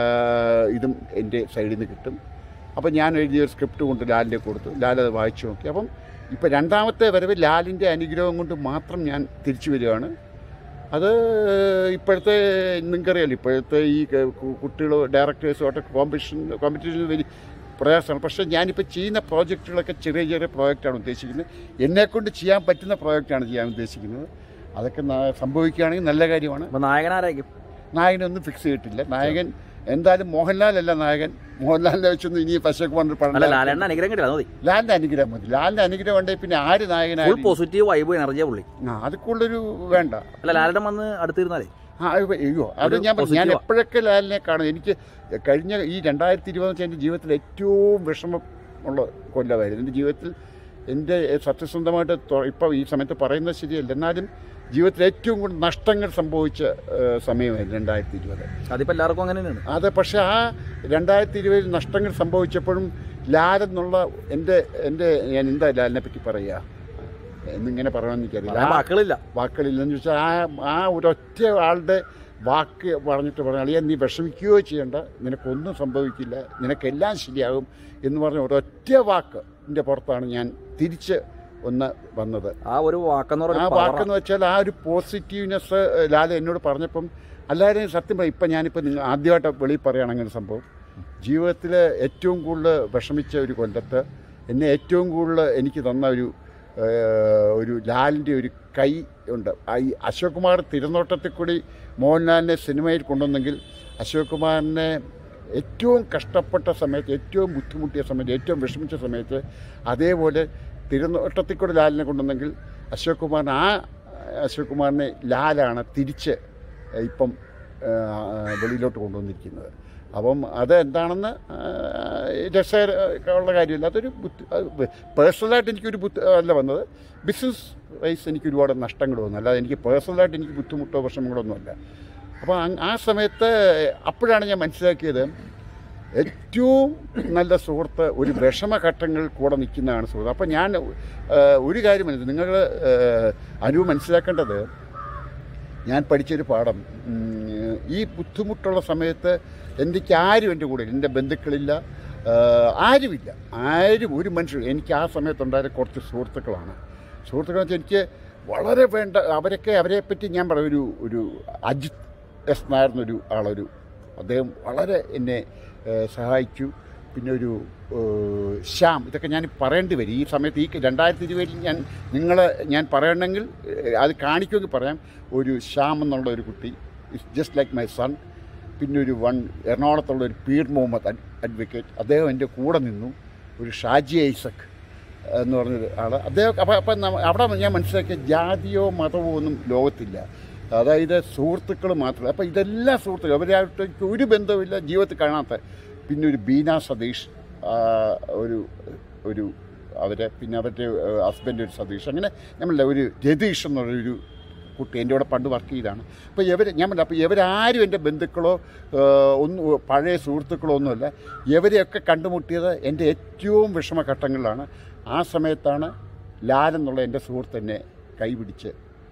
ഇതും എൻ്റെ സൈഡിൽ നിന്ന് കിട്ടും അപ്പം ഞാൻ എഴുതിയ ഒരു സ്ക്രിപ്റ്റ് കൊണ്ട് ലാലിൻ്റെ കൊടുത്തു ലാൽ അത് വായിച്ചു നോക്കി അപ്പം ഇപ്പം രണ്ടാമത്തെ വരവ് ലാലിൻ്റെ അനുഗ്രഹം കൊണ്ട് മാത്രം ഞാൻ തിരിച്ചു വരികയാണ് അത് ഇപ്പോഴത്തെ നിങ്ങൾക്കറിയാലോ ഇപ്പോഴത്തെ ഈ കുട്ടികൾ ഡയറക്ടേഴ്സുമായിട്ട് കോമ്പറ്റീഷൻ കോമ്പറ്റീഷൻ വലിയ പ്രയാസമാണ് പക്ഷേ ഞാനിപ്പോൾ ചെയ്യുന്ന പ്രോജക്റ്റുകളൊക്കെ ചെറിയ ചെറിയ പ്രോജക്റ്റാണ് ഉദ്ദേശിക്കുന്നത് എന്നെക്കൊണ്ട് ചെയ്യാൻ പറ്റുന്ന പ്രോജക്റ്റാണ് ചെയ്യാൻ ഉദ്ദേശിക്കുന്നത് അതൊക്കെ ന- സംഭവിക്കുകയാണെങ്കിൽ നല്ല കാര്യമാണ് അപ്പൊ നായകനാരായിരിക്കും നായകനൊന്നും ഫിക്സ് ചെയ്തിട്ടില്ല നായകൻ എന്തായാലും മോഹൻലാലല്ല നായകൻ മോഹൻലാലിനെ വെച്ചൊന്നും ഇനി പശക്കുമാർ അല്ല പടം ലാലേണ്ണ അനുഗ്രഹം കിട്ടില്ല അത് മതി ലാലിൻ്റെ അനുഗ്രഹം മതി ലാലിൻ്റെ അനുഗ്രഹം ഉണ്ടെങ്കിൽ പിന്നെ ആര് ഫുൾ നായകനായാലും പോസിറ്റീവ് വൈബ് എനർജിയാ പുള്ളി ആ അതൊക്കെയുള്ളൊരു വേണ്ട അല്ല ലാലേട്ടൻ വന്ന് അടുത്തിരുന്നാലേ ആ അത് അയ്യോ അത് ഒരു ഞാൻ പറഞ്ഞു. ഞാൻ positive ആ. എപ്പോഴൊക്കെ ലാലിനെ കാണും എനിക്ക് കഴിഞ്ഞ ഈ രണ്ടായിരത്തി ഇരുപത് എൻ്റെ ജീവിതത്തിൽ ഏറ്റവും വിഷമം ഉള്ള കൊല്ലമായിരുന്നു എൻ്റെ ജീവിതത്തിൽ എൻ്റെ സത്യസന്ധമായിട്ട് തൊ- ഇപ്പോൾ ഈ സമയത്ത് പറയുന്നത് ശരിയല്ല എന്നാലും ജീവിതത്തിൽ ഏറ്റവും കൂടുതൽ നഷ്ടങ്ങൾ സംഭവിച്ച ഏഹ്, സമയമായിരുന്നു രണ്ടായിരത്തി ഇരുപത് അതിപ്പോ എല്ലാവർക്കും അങ്ങനെ തന്നെയാണ് അത് പക്ഷേ ആ രണ്ടായിരത്തി ഇരുപതിൽ നഷ്ടങ്ങൾ സംഭവിച്ചപ്പോഴും ലാലെന്നുള്ള എൻ്റെ എൻ്റെ ഞാൻ എന്താ ലാലിനെ പറ്റി പറയുക എന്നിങ്ങനെ പറയണമെന്ന് എനിക്കറിയില്ല പറയാൻ ആ വാക്കുകളില്ല വാക്കുകളില്ലെന്ന് ചോദിച്ചാൽ ആ ആ ഒരൊറ്റ ആളുടെ വാക്ക് പറഞ്ഞിട്ട് പറഞ്ഞാൽ അളിയാ നീ വിഷമിക്കുകയോ ചെയ്യണ്ട നിനക്കൊന്നും സംഭവിക്കില്ല നിനക്കെല്ലാം ശരിയാകും എന്ന് പറഞ്ഞ ഒരൊറ്റ വാക്ക് എൻ്റെ പുറത്താണ് ഞാൻ തിരിച്ച് ഒന്ന് വന്നത് ആ ഒരു വാക്കെന്ന് ആ പറഞ്ഞ വാക്കെന്ന് വെച്ചാൽ ആ ഒരു പോസിറ്റീവ്നെസ് ലാല എന്നോട് പറഞ്ഞപ്പം എല്ലാവരെയും സത്യം പറയും ഇപ്പം ഞാനിപ്പോൾ നിങ്ങൾ ആദ്യമായിട്ട് വെളിയിൽ പറയുകയാണ് അങ്ങനെ ഒരു സംഭവം ജീവിതത്തിൽ ഏറ്റവും കൂടുതൽ വിഷമിച്ച ഒരു കൊല്ലത്ത് എന്നെ ഏറ്റവും കൂടുതൽ എനിക്ക് തന്ന ഒരു ഏഹ്, ഒരു ലാലിൻ്റെ ഒരു കൈ ഉണ്ട് ആ ഈ അശോക് കുമാർ തിരുനോട്ടത്തിൽ കൂടി മോഹൻലാലിനെ സിനിമയിൽ കൊണ്ടുവന്നെങ്കിൽ അശോക് കുമാറിനെ ഏറ്റവും കഷ്ടപ്പെട്ട സമയത്ത് ഏറ്റവും ബുദ്ധിമുട്ടിയ സമയത്ത് ഏറ്റവും വിഷമിച്ച സമയത്ത് അതേപോലെ തിരുനോട്ടത്തിൽ കൂടി ലാലിനെ കൊണ്ടുവന്നെങ്കിൽ അശോക് കുമാറിന് ആ അശോക് കുമാറിനെ ലാലാണ് തിരിച്ച് ഇപ്പം ആ, വെളിയിലോട്ട് കൊണ്ടുവന്നിരിക്കുന്നത് അപ്പം അത് എന്താണെന്ന് രസകരമുള്ള കാര്യമില്ല അതൊരു ബുദ്ധി പേഴ്സണലായിട്ട് എനിക്കൊരു ബുദ്ധി അല്ല വന്നത് ബിസിനസ് വൈസ് എനിക്ക് ഒരുപാട് നഷ്ടങ്ങൾ വന്നു അല്ലാതെ എനിക്ക് പേഴ്സണലായിട്ട് എനിക്ക് ബുദ്ധിമുട്ടോ വിഷമങ്ങളൊന്നുമല്ല അപ്പോൾ അങ്- ആ സമയത്ത് അപ്പോഴാണ് ഞാൻ മനസ്സിലാക്കിയത് ഏറ്റവും നല്ല സുഹൃത്ത് ഒരു വിഷമഘട്ടങ്ങളിൽ കൂടെ നിൽക്കുന്നതാണ് സുഹൃത്ത് അപ്പോൾ ഞാൻ ആ, ഒരു കാര്യം മനസ്സിൽ നിങ്ങൾ അനുവ് മനസ്സിലാക്കേണ്ടത് ഞാൻ പഠിച്ചൊരു പാഠം ഉം, ഈ ബുദ്ധിമുട്ടുള്ള സമയത്ത് എനിക്ക് ആരും എൻ്റെ കൂടെ ഇല്ല. എൻ്റെ ബന്ധുക്കളില്ല ആ, ആരുമില്ല ആരും ഒരു മനുഷ്യർ എനിക്ക് ആ സമയത്തുണ്ടായ കുറച്ച് സുഹൃത്തുക്കളാണ് സുഹൃത്തുക്കൾ വെച്ചാൽ എനിക്ക് വളരെ വേണ്ട അവരൊക്കെ അവരെ പറ്റി ഞാൻ പറയും ഒരു ഒരു അജിത് എസ് നായർ എന്നൊരു ആളൊരു അദ്ദേഹം വളരെ എന്നെ ഏഹ്, സഹായിച്ചു പിന്നെ ഒരു ഏഹ്, ശ്യാം ഇതൊക്കെ ഞാൻ പറയേണ്ടി വരും ഈ സമയത്ത് ഈ രണ്ടായിരത്തി ഇരുപതിൽ ഞാൻ നിങ്ങൾ ഞാൻ പറയണമെങ്കിൽ ഏഹ്, അത് കാണിക്കുമെങ്കിൽ പറയാം ഒരു ശ്യാം എന്നുള്ള ഒരു കുട്ടി it's just like my son പിന്നെ ഒരു വൺ എറണാകുളത്തുള്ള ഒരു പീർ മുഹമ്മദ് അഡ് അഡ്വക്കേറ്റ് അദ്ദേഹം എൻ്റെ കൂടെ നിന്നു ഒരു ഷാജി ഐസക് എന്ന് പറഞ്ഞൊരു ആൾ അദ്ദേഹം അപ്പം അപ്പം നമ്മ- അവിടെ ഞാൻ മനസ്സിലാക്കിയ ജാതിയോ മതമോ ഒന്നും ലോകത്തില്ല അതായത് സുഹൃത്തുക്കൾ മാത്രമല്ല അപ്പം ഇതെല്ലാം സുഹൃത്തുക്കൾ അവരായിട്ട് എനിക്ക് ഒരു ബന്ധവുമില്ല ജീവിതത്തിൽ കാണാത്ത പിന്നെ ഒരു ബീന സതീഷ് ആ, ഒരു ഒരു അവരെ പിന്നെ അവരുടെ ഹസ്ബൻഡ് ഒരു സതീഷ് അങ്ങനെ നമ്മളല്ല ഒരു രതീഷ് എന്നുള്ളൊരു കുട്ടി എൻ്റെ കൂടെ പണ്ട് വർക്ക് ചെയ്താണ് അപ്പോൾ ഇവർ ഞാൻ പറഞ്ഞു അപ്പോൾ ഇവരാരും എൻ്റെ ബന്ധുക്കളോ ഏഹ്, ഒന്നും പഴയ സുഹൃത്തുക്കളോ ഒന്നുമല്ല ഇവരെയൊക്കെ കണ്ടുമുട്ടിയത് എൻ്റെ ഏറ്റവും വിഷമഘട്ടങ്ങളിലാണ് ആ സമയത്താണ് ലാൽ എന്നുള്ള എൻ്റെ സുഹൃത്ത് എന്നെ കൈപിടിച്ച്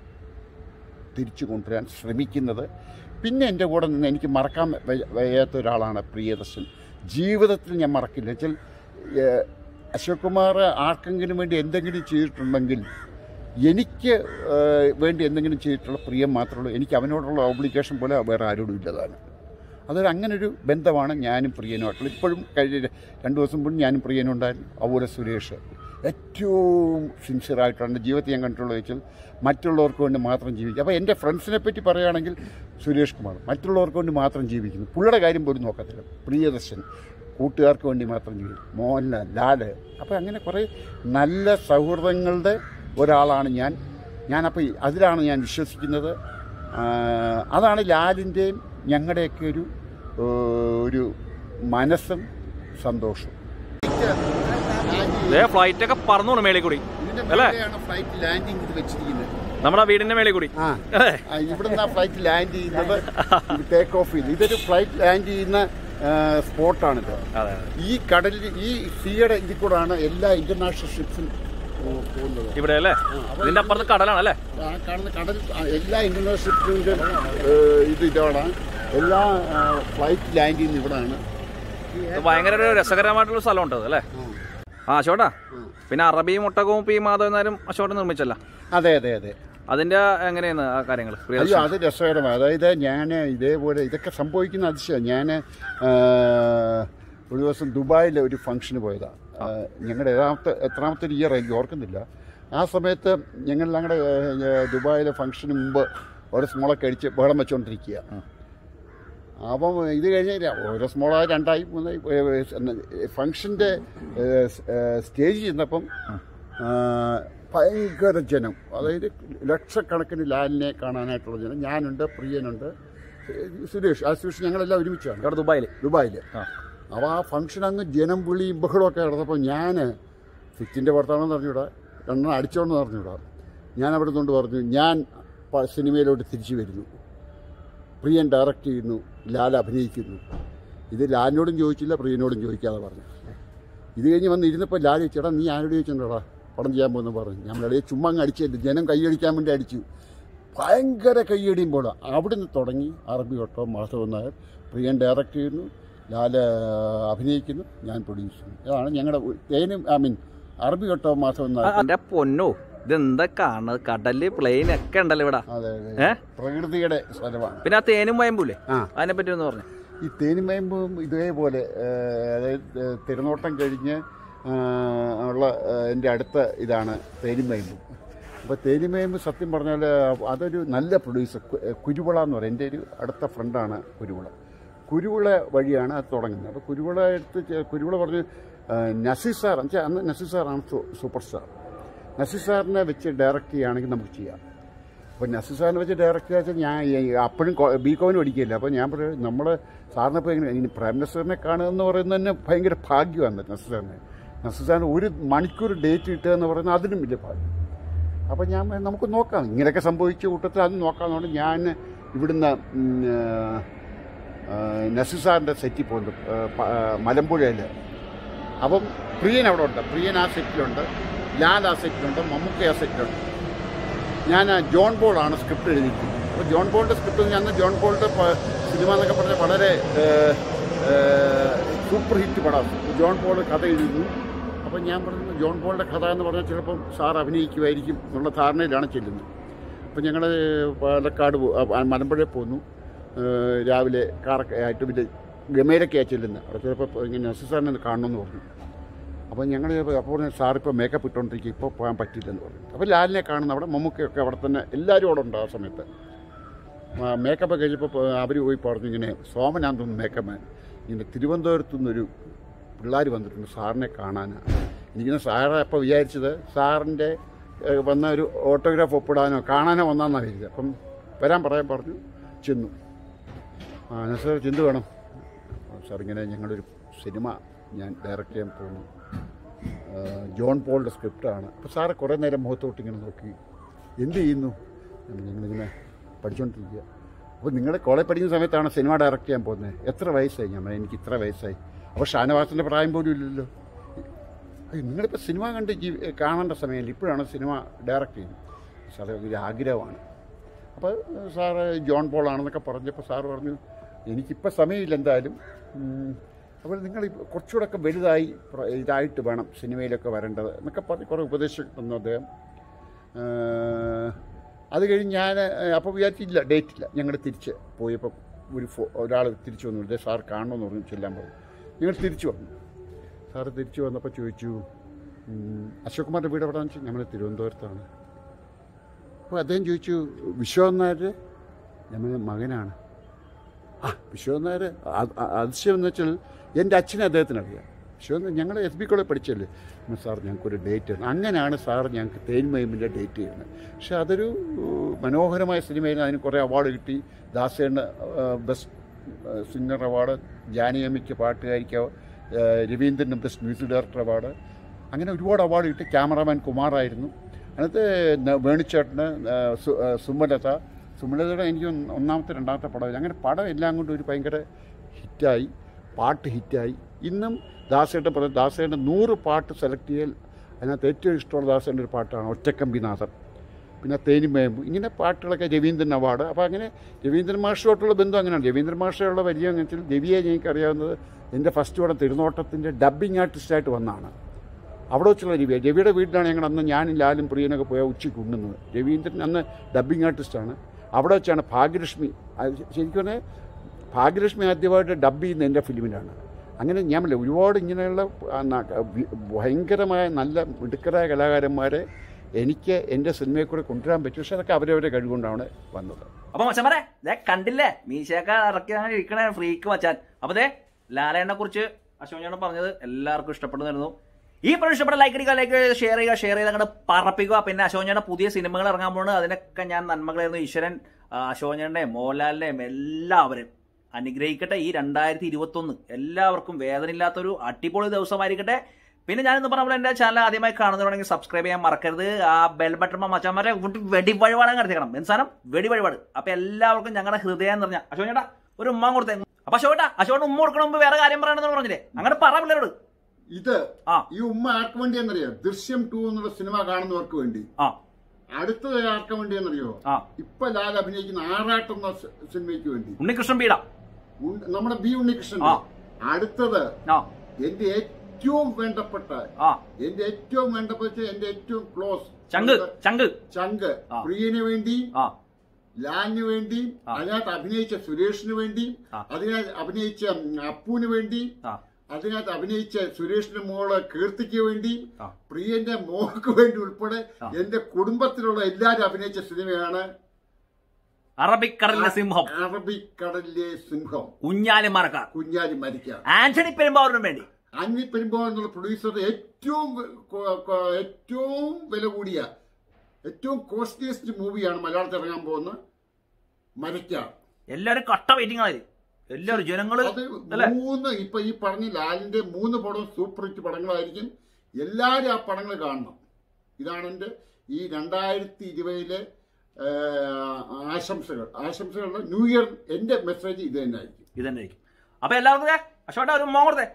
തിരിച്ചു കൊണ്ടുവരാൻ ശ്രമിക്കുന്നത് പിന്നെ എൻ്റെ കൂടെ നിന്ന് എനിക്ക് മറക്കാൻ വയ്യ- വയ്യാത്ത ഒരാളാണ് പ്രിയദർശൻ ജീവിതത്തിൽ ഞാൻ മറക്കില്ല വെച്ചാൽ ഏഹ്, അശോക് കുമാർ ആർക്കെങ്കിലും വേണ്ടി എന്തെങ്കിലും ചെയ്തിട്ടുണ്ടെങ്കിൽ എനിക്ക് ഏഹ്, വേണ്ടി എന്തെങ്കിലും ചെയ്തിട്ടുള്ള പ്രിയം മാത്രമേ ഉള്ളൂ എനിക്ക് അവനോടുള്ള ഓബ്ലിഗേഷൻ പോലെ വേറെ ആരോടും ഇല്ലതാണ് അതൊരു അങ്ങനെ ഒരു ബന്ധമാണ് ഞാനും പ്രിയനുമായിട്ടുള്ളത് ഇപ്പോഴും കഴിഞ്ഞ രണ്ട് ദിവസം മുമ്പ് ഞാനും പ്രിയനും ഉണ്ടായിരുന്നു അതുപോലെ സുരേഷ് ഏറ്റവും സിൻസിയറായിട്ടാണ് എൻ്റെ ജീവിതത്തിൽ ഞാൻ കണ്ടിട്ടുള്ളത് വെച്ചാൽ മറ്റുള്ളവർക്ക് വേണ്ടി മാത്രം ജീവിക്കും അപ്പോൾ എൻ്റെ ഫ്രണ്ട്സിനെ പറ്റി പറയുകയാണെങ്കിൽ സുരേഷ് കുമാർ മറ്റുള്ളവർക്ക് വേണ്ടി മാത്രം ജീവിക്കുന്നു പുള്ളിയുടെ കാര്യം പോലും നോക്കത്തില്ല പ്രിയദർശൻ കൂട്ടുകാർക്ക് വേണ്ടി മാത്രം ജീവിക്കും മോഹൻലാൽ ലാല് അപ്പോൾ അങ്ങനെ കുറേ നല്ല സൗഹൃദങ്ങളുടെ ഒരാളാണ് ഞാൻ ഞാനപ്പോൾ അതിലാണ് ഞാൻ വിശ്വസിക്കുന്നത് ആ, അതാണ് ലാലിൻ്റെയും ഞങ്ങളുടെയൊക്കെ ഒരു ഏ, ഒരു മനസ്സും സന്തോഷവും ഫ്ലൈറ്റ് ഒക്കെ പറന്നു മേളിൽ കൂടി അല്ലേ? ഫ്ലൈറ്റ് ലാൻഡിംഗ് ഇത് വെച്ചിരിക്കുന്നത് നമ്മുടെ വീടിന്റെ മേളിൽ കൂടി ആ ആ, ഇവിടുന്ന് ഫ്ലൈറ്റ് ലാൻഡ് ചെയ്യുന്നത് ടേക്ക് ഓഫ് ചെയ്യുന്നത് ഇതൊരു ഫ്ലൈറ്റ് ലാൻഡ് ചെയ്യുന്ന സ്പോട്ടാണിത് അതെ ഈ കടലിൽ ഈ സീയുടെ ഇതിൽ കൂടാണ് എല്ലാ ഇന്റർനാഷണൽ ഷിപ്സും പോകുന്നത് ഇവിടെ അല്ലേ ഇതിന്റെ അപ്പുറത്ത് കടലാണ് അല്ലേ ആ കാണുന്ന കടൽ ആ, എല്ലാ ഇന്റർനാഷണൽ ഷിപ്പിന്റെ ഇത് ഇതാണ് എല്ലാ ഫ്ലൈറ്റ് ലാൻഡ് ചെയ്യുന്ന ഇവിടാണ് ഇത് ഭയങ്കര ഒരു രസകരമായിട്ടുള്ള സ്ഥലമുണ്ട് അത് അല്ലേ ആ അശോട്ടാ പിന്നെ അറബി മുട്ടകവും പി മാധവ് എന്നാലും അശോകൻ നിർമ്മിച്ചല്ല അതെ അതെ അതെ അതിന്റെ എങ്ങനെയാണ് ആ കാര്യങ്ങൾ അയ്യോ അത് രസകരമാണ് അതായത് ഞാൻ ഇതേപോലെ ഇതൊക്കെ സംഭവിക്കുന്ന അതിശയം ഞാൻ ഒരു ദിവസം ദുബായിൽ ഒരു ഫംഗ്ഷന് പോയതാണ് ഞങ്ങളുടെ എത്രാമത്തെ എത്രാമത്തെ ഒരു ഇയർ എനിക്ക് ഓർക്കുന്നില്ല ആ സമയത്ത് ഞങ്ങൾ ഞങ്ങളുടെ ദുബായിലെ ഫംഗ്ഷന് മുമ്പ് ഒരു സ്മോളൊക്കെ അടിച്ച് ബഹളം വെച്ചുകൊണ്ടിരിക്കുക അപ്പം ഇത് കഴിഞ്ഞ് ര- ഓരോ സ്മോളായി രണ്ടായി മൂന്നായി ഫംഗ്ഷൻ്റെ സ്റ്റേജിൽ ചെന്നപ്പം ആ, ഭയങ്കര ജനം അതായത് ലക്ഷക്കണക്കിന് ലാലിനെ കാണാനായിട്ടുള്ള ജനം ഞാനുണ്ട് പ്രിയനുണ്ട് സുരേഷ് ആ സുരേഷ് ഞങ്ങളെല്ലാം ഒരുമിച്ചാണ് ഇവിടെ ദുബായിൽ ദുബായിൽ ആ. അപ്പോൾ ആ ഫംഗ്ഷൻ അങ്ങ് ജനം വിളിയും ബഹളമൊക്കെ നടന്നപ്പോൾ ഞാൻ ഫിറ്റിൻ്റെ പുറത്താണെന്ന് പറഞ്ഞുകൂടാ രണ്ടെണ്ണം അടിച്ചോണെന്ന് പറഞ്ഞുകൂടാ ഞാൻ അവിടെ നിന്നുകൊണ്ട് പറഞ്ഞു ഞാൻ പ- സിനിമയിലോട്ട് തിരിച്ചു വരുന്നു പ്രിയൻ ഡയറക്റ്റ് ചെയ്യുന്നു ലാൽ അഭിനയിക്കുന്നു ഇത് ലാലിനോടും ചോദിച്ചില്ല പ്രിയനോടും ചോദിക്കാതെ പറഞ്ഞു ഇത് കഴിഞ്ഞ് വന്ന് ഇരുന്നപ്പോൾ ലാൽ ചേട്ടാ നീ ആരോട് ചോദിച്ചിട്ടുണ്ടോടാ പടം ചെയ്യാൻ പോകുന്നു പറഞ്ഞു ഞമ്മളെ ചുമ്മാ അങ്ങ് അടിച്ചില്ല ജനം കൈയടിക്കാൻ വേണ്ടി അടിച്ചു ഭയങ്കര കൈയടിയുമ്പോൾ അവിടുന്ന് തുടങ്ങി അറബി ഒട്ടോ മാധവൻ നായർ പ്രിയൻ ഡയറക്റ്റ് ചെയ്യുന്നു ലാൽ അഭിനയിക്കുന്നു ഞാൻ പ്രൊഡ്യൂസ് ചെയ്യുന്നു ഇതാണ് ഞങ്ങളുടെ തേനും ഐ മീൻ അറബി ഒട്ടോ മാധവൻ നായർ എന്റെ പൊന്നോ ഇതെന്താ കാണുന്നത് കടല് പ്ലെയിൻ ഒക്കെ ഉണ്ടല്ലോ ഇവിടെ അതെ ഏ? അതെ പ്രകൃതിയുടെ സ്ഥലമാണ് പിന്നെ ആ തേനും വയമ്പൂലേ ആ അതിനെ പറ്റി ഒന്ന് പറഞ്ഞു ഈ തേനിമയമ്പും ഇതേപോലെ ആ, അതായത് ആ, തിരുനോട്ടം കഴിഞ്ഞ് ആ, ഉള്ള ആ, എൻ്റെ അടുത്ത ഇതാണ് തേനിമയമ്പ് അപ്പോൾ തേനിമയമ്പ് സത്യം പറഞ്ഞാൽ അതൊരു നല്ല പ്രൊഡ്യൂസർ കു- കുരുവിള എന്ന് പറയും എൻ്റെ ഒരു അടുത്ത ഫ്രണ്ടാണ് കുരുവിള കുരുവിള വഴിയാണ് അത് തുടങ്ങുന്നത് അപ്പോൾ കുരുവിള എടുത്ത് ചെ- കുരുവിള പറഞ്ഞ് ആ, നസീർ സാർ എന്നുവെച്ചാൽ അന്ന് നസീർ സാറാണ് സൂ- സൂപ്പർ സ്റ്റാർ നസീർ സാറിനെ വെച്ച് ഡയറക്റ്റ് ചെയ്യുകയാണെങ്കിൽ നമുക്ക് ചെയ്യാം അപ്പോൾ നസീർ സാറിനെ വെച്ച് ഡയറക്റ്റ് വെച്ചാൽ ഞാൻ ഈ- അപ്പോഴും ബി കോമിന് പഠിക്കില്ല അപ്പോൾ ഞാൻ പറയും നമ്മൾ സാറിനെ ഇപ്പോൾ എങ്ങനെ ഇനി പ്രൈം മിനിസ്റ്ററിനെ കാണുക എന്ന് പറയുന്നത് തന്നെ ഭയങ്കര ഭാഗ്യമാണ് നസീർ സാറിനെ നസീർ സാറിന് ഒരു മണിക്കൂർ ഡേറ്റ് കിട്ടുക എന്ന് പറയുന്നത് അതിനും വലിയ ഭാഗ്യം അപ്പോൾ ഞാൻ പറഞ്ഞു, നമുക്ക് നോക്കാം ഇങ്ങനെയൊക്കെ സംഭവിച്ച കൂട്ടത്തിൽ അത് നോക്കാമെന്നുകൊണ്ട് ഞാൻ ഇവിടുന്ന് ഉം, ആ, നസീർ സാറിൻ്റെ സെറ്റിൽ പോകുന്നു മലമ്പുഴയിൽ അപ്പം പ്രിയൻ അവിടെ ഉണ്ട് പ്രിയൻ ആ സെറ്റിലുണ്ട് ലാൽ ആ സെറ്റിലുണ്ട് മമ്മൂക്ക ആ സെറ്റിലുണ്ട് ഞാൻ ആ ജോൺ പോളാണ് സ്ക്രിപ്റ്റ് എഴുതിയിരിക്കുന്നത് അപ്പോൾ ജോൺ പോളിൻ്റെ സ്ക്രിപ്റ്റ് ഞാൻ ജോൺ പോളിൻ്റെ പ- സിനിമ എന്നൊക്കെ പറഞ്ഞാൽ വളരെ ഏഹ്, ഏഹ്, സൂപ്പർ ഹിറ്റ് പടം ജോൺ പോൾ കഥ എഴുതുന്നു അപ്പോൾ ഞാൻ പറഞ്ഞു ജോൺ പോളിൻ്റെ കഥ എന്ന് പറഞ്ഞാൽ ചിലപ്പം സാർ അഭിനയിക്കുമായിരിക്കും എന്നുള്ള ധാരണയിലാണ് ചെല്ലുന്നത് അപ്പോൾ ഞങ്ങൾ പാലക്കാട് പോ- ആ, മലമ്പുഴയിൽ പോന്നു ഏഹ്, രാവിലെ കാറൊക്കെ ആയിട്ട് വലിയ ഗമയിലൊക്കെയാണ് ചെല്ലുന്നത് അവിടെ ചിലപ്പോൾ ഇങ്ങനെ നസീർ സാറിനെ ഒന്ന് കാണണമെന്ന് പറഞ്ഞു അപ്പോൾ ഞങ്ങൾ അപ്പോൾ പറഞ്ഞു സാർ ഇപ്പോൾ മേക്കപ്പ് ഇട്ടുകൊണ്ടിരിക്കും ഇപ്പോൾ പോകാൻ പറ്റില്ലെന്ന് പറഞ്ഞു അപ്പോൾ ലാലിനെ കാണുന്ന അവിടെ മമ്മൂക്കയൊക്കെ അവിടെ തന്നെ എല്ലാവരും അവിടെ ഉണ്ട് ആ സമയത്ത് മേക്കപ്പ് കഴിഞ്ഞപ്പോൾ അവർ പോയി പറഞ്ഞു ഇങ്ങനെ സോമനാന്ന് തോന്നുന്നു മേക്കപ്പ് മാൻ ഇങ്ങനെ തിരുവനന്തപുരത്തു നിന്നൊരു പിള്ളേർ വന്നിട്ടുണ്ട് സാറിനെ കാണാനാണ് എനിക്കിന്ന് സാറ് അപ്പോൾ വിചാരിച്ചത് സാറിൻ്റെ ഏഹ്, വന്ന ഒരു ഓട്ടോഗ്രാഫ് ഒപ്പിടാനോ കാണാനോ വന്നാന്നാണ് വിചാരിച്ചത് അപ്പം വരാൻ പറയാൻ പറഞ്ഞു ചെന്നു ആ എന്നാ സാർ ചെന്ത് വേണം സാർ ഇങ്ങനെ ഞങ്ങളൊരു സിനിമ ഞാൻ ഡയറക്റ്റ് ചെയ്യാൻ പോകുന്നു ആ, ജോൺ പോളിൻ്റെ സ്ക്രിപ്റ്റാണ് അപ്പോൾ സാറ് കുറേ നേരം മുഖത്തോട്ട് ഇങ്ങനെ നോക്കി എന്ത് ചെയ്യുന്നു ഞാൻ ഞങ്ങളിങ്ങനെ പഠിച്ചുകൊണ്ടിരിക്കുക അപ്പോൾ നിങ്ങൾ കോളേജ് പഠിക്കുന്ന സമയത്താണ് സിനിമ ഡയറക്റ്റ് ചെയ്യാൻ പോകുന്നത് എത്ര വയസ്സായി ഞാൻ പറഞ്ഞു, എനിക്ക് ഇത്ര വയസ്സായി അപ്പോൾ ഷാനവാസിൻ്റെ പ്രായം പോലും ഇല്ലല്ലോ അയ്യോ നിങ്ങളിപ്പോൾ സിനിമ കണ്ട് ജീ കാണേണ്ട സമയമില്ല ഇപ്പോഴാണ് സിനിമ ഡയറക്റ്റ് ചെയ്യുന്നത് സാറേ ഒരു ആഗ്രഹമാണ് അപ്പോൾ സാറ് ജോൺ പോൾ ആണെന്നൊക്കെ പറഞ്ഞപ്പോൾ സാറ് പറഞ്ഞു എനിക്കിപ്പോൾ സമയമില്ല എന്തായാലും ഉം, അപ്പോൾ നിങ്ങൾ ഇപ്പ- കുറച്ചുകൂടെ ഒക്കെ വലുതായി പ്ര- ഇതായിട്ട് വേണം സിനിമയിലൊക്കെ വരേണ്ടത് എന്നൊക്കെ പറഞ്ഞ് കുറേ ഉപദേശം തന്നു അദ്ദേഹം ഏഹ്, അത് കഴിഞ്ഞ് ഞാൻ അപ്പോൾ വിചാരിച്ചില്ല ഡേറ്റ് ഇല്ല ഞങ്ങൾ തിരിച്ച് പോയപ്പോൾ ഒരു ഫോ ഒരാൾ തിരിച്ചു വന്നു ഇതേ സാർ കാണണമെന്ന് പറഞ്ഞു ചെല്ലാൻ പറഞ്ഞു ഞങ്ങൾ തിരിച്ചു വന്നു സാറ് തിരിച്ചു വന്നപ്പോൾ ചോദിച്ചു ഉം, അശോക് കുമാറിൻ്റെ വീട് എവിടെയാണെന്ന് വെച്ചാൽ നമ്മൾ തിരുവനന്തപുരത്താണ് അപ്പോൾ അദ്ദേഹം ചോദിച്ചു വിശ്വനാഥ് നായർ നമ്മുടെ മകനാണ് ആ വിശ്വനാഥ് നായർ അത്- അ- അതിശയം എന്ന് വെച്ചാൽ എൻ്റെ അച്ഛനെ അദ്ദേഹത്തിന് അറിയാം വിശ്വനാഥ് ഞങ്ങൾ എസ് ബി കോളേജ് പഠിച്ചല്ലേ അപ്പോൾ സാർ ഞങ്ങൾക്കൊരു ഡേറ്റ് ആണ് അങ്ങനെയാണ് സാർ ഞങ്ങൾക്ക് തേൻമയമിൻ്റെ ഡേറ്റ് ചെയ്യുന്നത് പക്ഷേ അതൊരു ഏഹ്, മനോഹരമായ സിനിമയിൽ അതിന് കുറേ അവാർഡ് കിട്ടി ദാസേണ് ബെസ്റ്റ് സിംഗർ അവാർഡ് ജാനിയമ്മയ്ക്ക് പാട്ടുകാരിക്ക് ഏഹ്, രവീന്ദ്രന് ബെസ്റ്റ് മ്യൂസിക് ഡയറക്ടർ അവാർഡ് അങ്ങനെ ഒരുപാട് അവാർഡ് കിട്ടി ക്യാമറാമാൻ കുമാറായിരുന്നു അതിനകത്ത് ന- വേണുച്ചേട്ടന് ആ, സു- ആ, സുമലത സുമലതയുടെ എനിക്ക് ഒന്ന് ഒന്നാമത്തെ രണ്ടാമത്തെ പടം അങ്ങനെ പടം എല്ലാം കൊണ്ടും ഒരു ഭയങ്കര ഹിറ്റായി പാട്ട് ഹിറ്റായി ഇന്നും ദാസേട്ടൻ പറയും ദാസേട്ടൻ്റെ നൂറ് പാട്ട് സെലക്ട് ചെയ്യൽ അതിനകത്ത് ഏറ്റവും ഇഷ്ടമുള്ള ദാസേൻ്റെ ഒരു പാട്ടാണ് ഒറ്റക്കമ്പിനാഥൻ പിന്നെ തേനിമേമ്പ് ഇങ്ങനെ പാട്ടുകളൊക്കെ രവീന്ദ്രൻ അവാർഡ് അപ്പോൾ അങ്ങനെ രവീന്ദ്രൻ മാഷുമായിട്ടുള്ള ബന്ധം അങ്ങനെയാണ് രവീന്ദ്രൻ മാഷയുള്ള വലിയ വെച്ചാൽ രവിയെ എനിക്കറിയാവുന്നത് എൻ്റെ ഫസ്റ്റ് പടം തിരുനോട്ടത്തിൻ്റെ ഡബ്ബിംഗ് ആർട്ടിസ്റ്റായിട്ട് വന്നതാണ് അവിടെ വെച്ചുള്ള രവി രവിയുടെ വീട്ടിലാണ് ഞങ്ങൾ അന്ന് ഞാനും ലാലും പ്രിയനൊക്കെ പോയാൽ ഉച്ചയ്ക്ക് ഉണ്ണുന്നത് രവീന്ദ്രൻ അന്ന് ഡബ്ബിംഗ് ആർട്ടിസ്റ്റാണ് അവിടെ വെച്ചാണ് ഭാഗ്യലക്ഷ്മി അത് ശരിക്കും പറഞ്ഞാൽ ഭാഗ്യലക്ഷ്മി ആദ്യമായിട്ട് ഡബ് ചെയ്യുന്ന എൻ്റെ ഫിലിമിലാണ് അങ്ങനെ ഞാൻ പറഞ്ഞില്ലേ, ഒരുപാട് ഇങ്ങനെയുള്ള ആ, ന- വി- ഭയങ്കരമായ നല്ല മിടുക്കരായ കലാകാരന്മാരെ എനിക്ക് എൻ്റെ സിനിമയിൽ കൂടെ കൊണ്ടുവരാൻ പറ്റും പക്ഷേ അതൊക്കെ അവരവരെ കഴിവുകൊണ്ടാണ് വന്നത് അപ്പൊ മച്ചന്മാരെ ദേ കണ്ടില്ലേ മീശയൊക്കെ ഇറക്കി അങ്ങനെ ഇരിക്കണേ ഫ്രീക്ക് മച്ചാൻ അപ്പൊ ദേ ലാലേണ്ണെ കുറിച്ച് അശോക് പറഞ്ഞത് എല്ലാവർക്കും ഇഷ്ടപ്പെടുന്നായിരുന്നു ഈ പ്രാവശ്യം ഇഷ്ടപ്പെട്ട ലൈക്ക് അടിക്കുക ലൈക്ക് ഷെയർ ചെയ്യുക ഷെയർ ചെയ്ത് അങ്ങോട്ട് പറപ്പിക്കുക പിന്നെ അശോക് പുതിയ സിനിമകൾ ഇറങ്ങാൻ പോകുന്നത് അതിനൊക്കെ ഞാൻ നന്മകളായിരുന്നു ഈശ്വരൻ അശോകൻ്റെയും മോഹൻലാലിന്റെയും എല്ലാവരും അനുഗ്രഹിക്കട്ടെ ഈ രണ്ടായിരത്തി ഇരുപത്തി ഒന്ന് എല്ലാവർക്കും വേദനയില്ലാത്തൊരു അടിപൊളി ദിവസമായിരിക്കട്ടെ പിന്നെ ഞാനിന്ന് പറഞ്ഞ പോലെ എൻ്റെ ചാനൽ ആദ്യമായി കാണുന്നവരാണെങ്കിൽ സബ്സ്ക്രൈബ് ചെയ്യാൻ മറക്കരുത് ആ ബെൽ ബട്ടൺ മച്ചാന്മാരെ വെടി വഴിപാടാൻ കടത്തിക്കണം എന്താണ് വെടി വഴിപാട് അപ്പൊ എല്ലാവർക്കും ഞങ്ങളുടെ ഹൃദയം നിറഞ്ഞ അശോക് ചേട്ടാ ഒരു ഉമ്മ കൊടുത്തേ അപ്പൊ അശോകട്ടാ അശോകൻ ഉമ്മ കൊടുക്കണ മുമ്പ് വേറെ കാര്യം പറയണമെന്ന് പറഞ്ഞില്ലേ അങ്ങനെ പറ പിള്ളേരോട് ഇത് ആ ഈ ഉമ്മ ആർക്ക് വേണ്ടിയെന്നറിയോ ദൃശ്യം ടു എന്നുള്ള സിനിമ കാണുന്നവർക്ക് വേണ്ടി ആ അടുത്തത് ആർക്ക് വേണ്ടിയെന്നറിയോ ആ ഇപ്പൊ ലാൽ അഭിനയിക്കുന്ന ആറാട്ടം എന്ന സി- സിനിമയ്ക്ക് വേണ്ടി ഉണ്ണികൃഷ്ണൻ പീഡ ഉൺ- നമ്മുടെ ബി ഉണ്ണികൃഷ്ണൻ ആ. അടുത്തത് ആ എന്റെ ഏറ്റവും വേണ്ടപ്പെട്ട ആ എന്റെ ഏറ്റവും വേണ്ടപ്പെട്ട എന്റെ ഏറ്റവും ക്ലോസ് ചങ്ക് ചങ്ക് ചങ്ക് ആ. പ്രിയന് വേണ്ടി ആ ലാലിന് വേണ്ടി ആ. അതിനകത്ത് അഭിനയിച്ച സുരേഷിന് വേണ്ടി ആ. അതിനകത്ത് അഭിനയിച്ച ഉം, അപ്പുവിന് വേണ്ടി ആ അതിനകത്ത് അഭിനയിച്ച സുരേഷിന്റെ മോള് കീർത്തിക്ക് വേണ്ടി ആ. പ്രിയന്റെ മോൾക്ക് വേണ്ടി ഉൾപ്പെടെ ആ. എന്റെ കുടുംബത്തിലുള്ള എല്ലാരും അഭിനയിച്ച സിനിമയാണ് അറബിക്കടലിലെ സിംഹം അറബിക്കടലിലെ സിംഹം കുഞ്ഞാലി മറക്കാർ കുഞ്ഞാലി മരിക്ക ആന്റണി പെരുമ്പാവൂരിനും വേണ്ടി അന്നി പെരുമ്പോ എന്നുള്ള പ്രൊഡ്യൂസർ ഏറ്റവും കൊ- കൊ- ഏറ്റവും വില കൂടിയ ഏറ്റവും കോസ്റ്റ്ലിയസ്റ്റ് മൂവിയാണ് മലയാളത്തിൽ ഇറങ്ങാൻ പോകുന്ന മരിക്ക എല്ലാരും കട്ട വെയിറ്റിംഗ് ആണ് എല്ലാവരും ജനങ്ങള് അത് അല്ലേ? മൂന്ന് ഇപ്പൊ ഈ പറഞ്ഞ ലാലിന്റെ മൂന്ന് പടവും സൂപ്പർ ഹിറ്റ് പടങ്ങളായിരിക്കും എല്ലാവരും ആ പടങ്ങൾ കാണണം ഇതാണ് എൻ്റെ ഈ രണ്ടായിരത്തി ഇരുപതിലെ ആശംസകൾ ആശംസകളുടെ ന്യൂ ഇയർ എൻ്റെ മെസ്സേജ് ഇത് തന്നെ ആയിരിക്കും ഇതന്നെ ആയിരിക്കും അപ്പൊ എല്ലാവർക്കും അശോട്ട ഒരു ഉമ്മ കൊടുത്തേ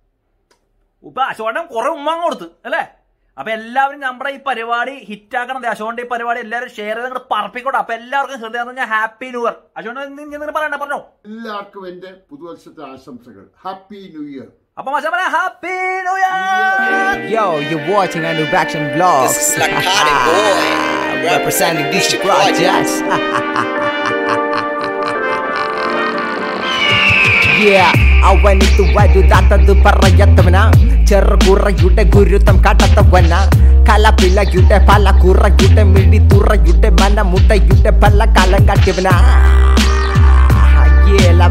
ഇപ്പൊ അശോട്ടൻ കുറെ ഉമ്മ കൊടുത്ത് അല്ലേ അപ്പൊ എല്ലാവരും നമ്മുടെ ഈ പരിപാടി ഹിറ്റാക്കണം അശോകന്റെ ഈ പരിപാടി എല്ലാവരും ഷെയർ ചെയ്ത് അങ്ങോട്ട് പറപ്പിക്കോട്ടെ അപ്പൊ എല്ലാവർക്കും ഹൃദയം നിറഞ്ഞ ഹാപ്പി ന്യൂ ഇയർ അശോകൻ നിങ്ങൾ പറയണ്ട പറഞ്ഞോ എല്ലാവർക്കും എൻ്റെ പുതുവർഷത്തെ ആശംസകൾ ഹാപ്പി ന്യൂ ഇയർ അപ്പൊ മച്ചാ happy new year Yo, you're watching Anub Action Vlogs. This is Lakari boy, Representing DC DC Projects. yeah, അവനിത് വലുതാത്തത് പറയത്തവന ചെറുകുറയുടെ ഗുരുത്വം കാട്ടത്തവന കലപിളയുടെ പല കുറയുടെ മിടിത്തുറയുടെ മനമുട്ടയുടെ പല കാലം കാട്ടിയവന Yeah,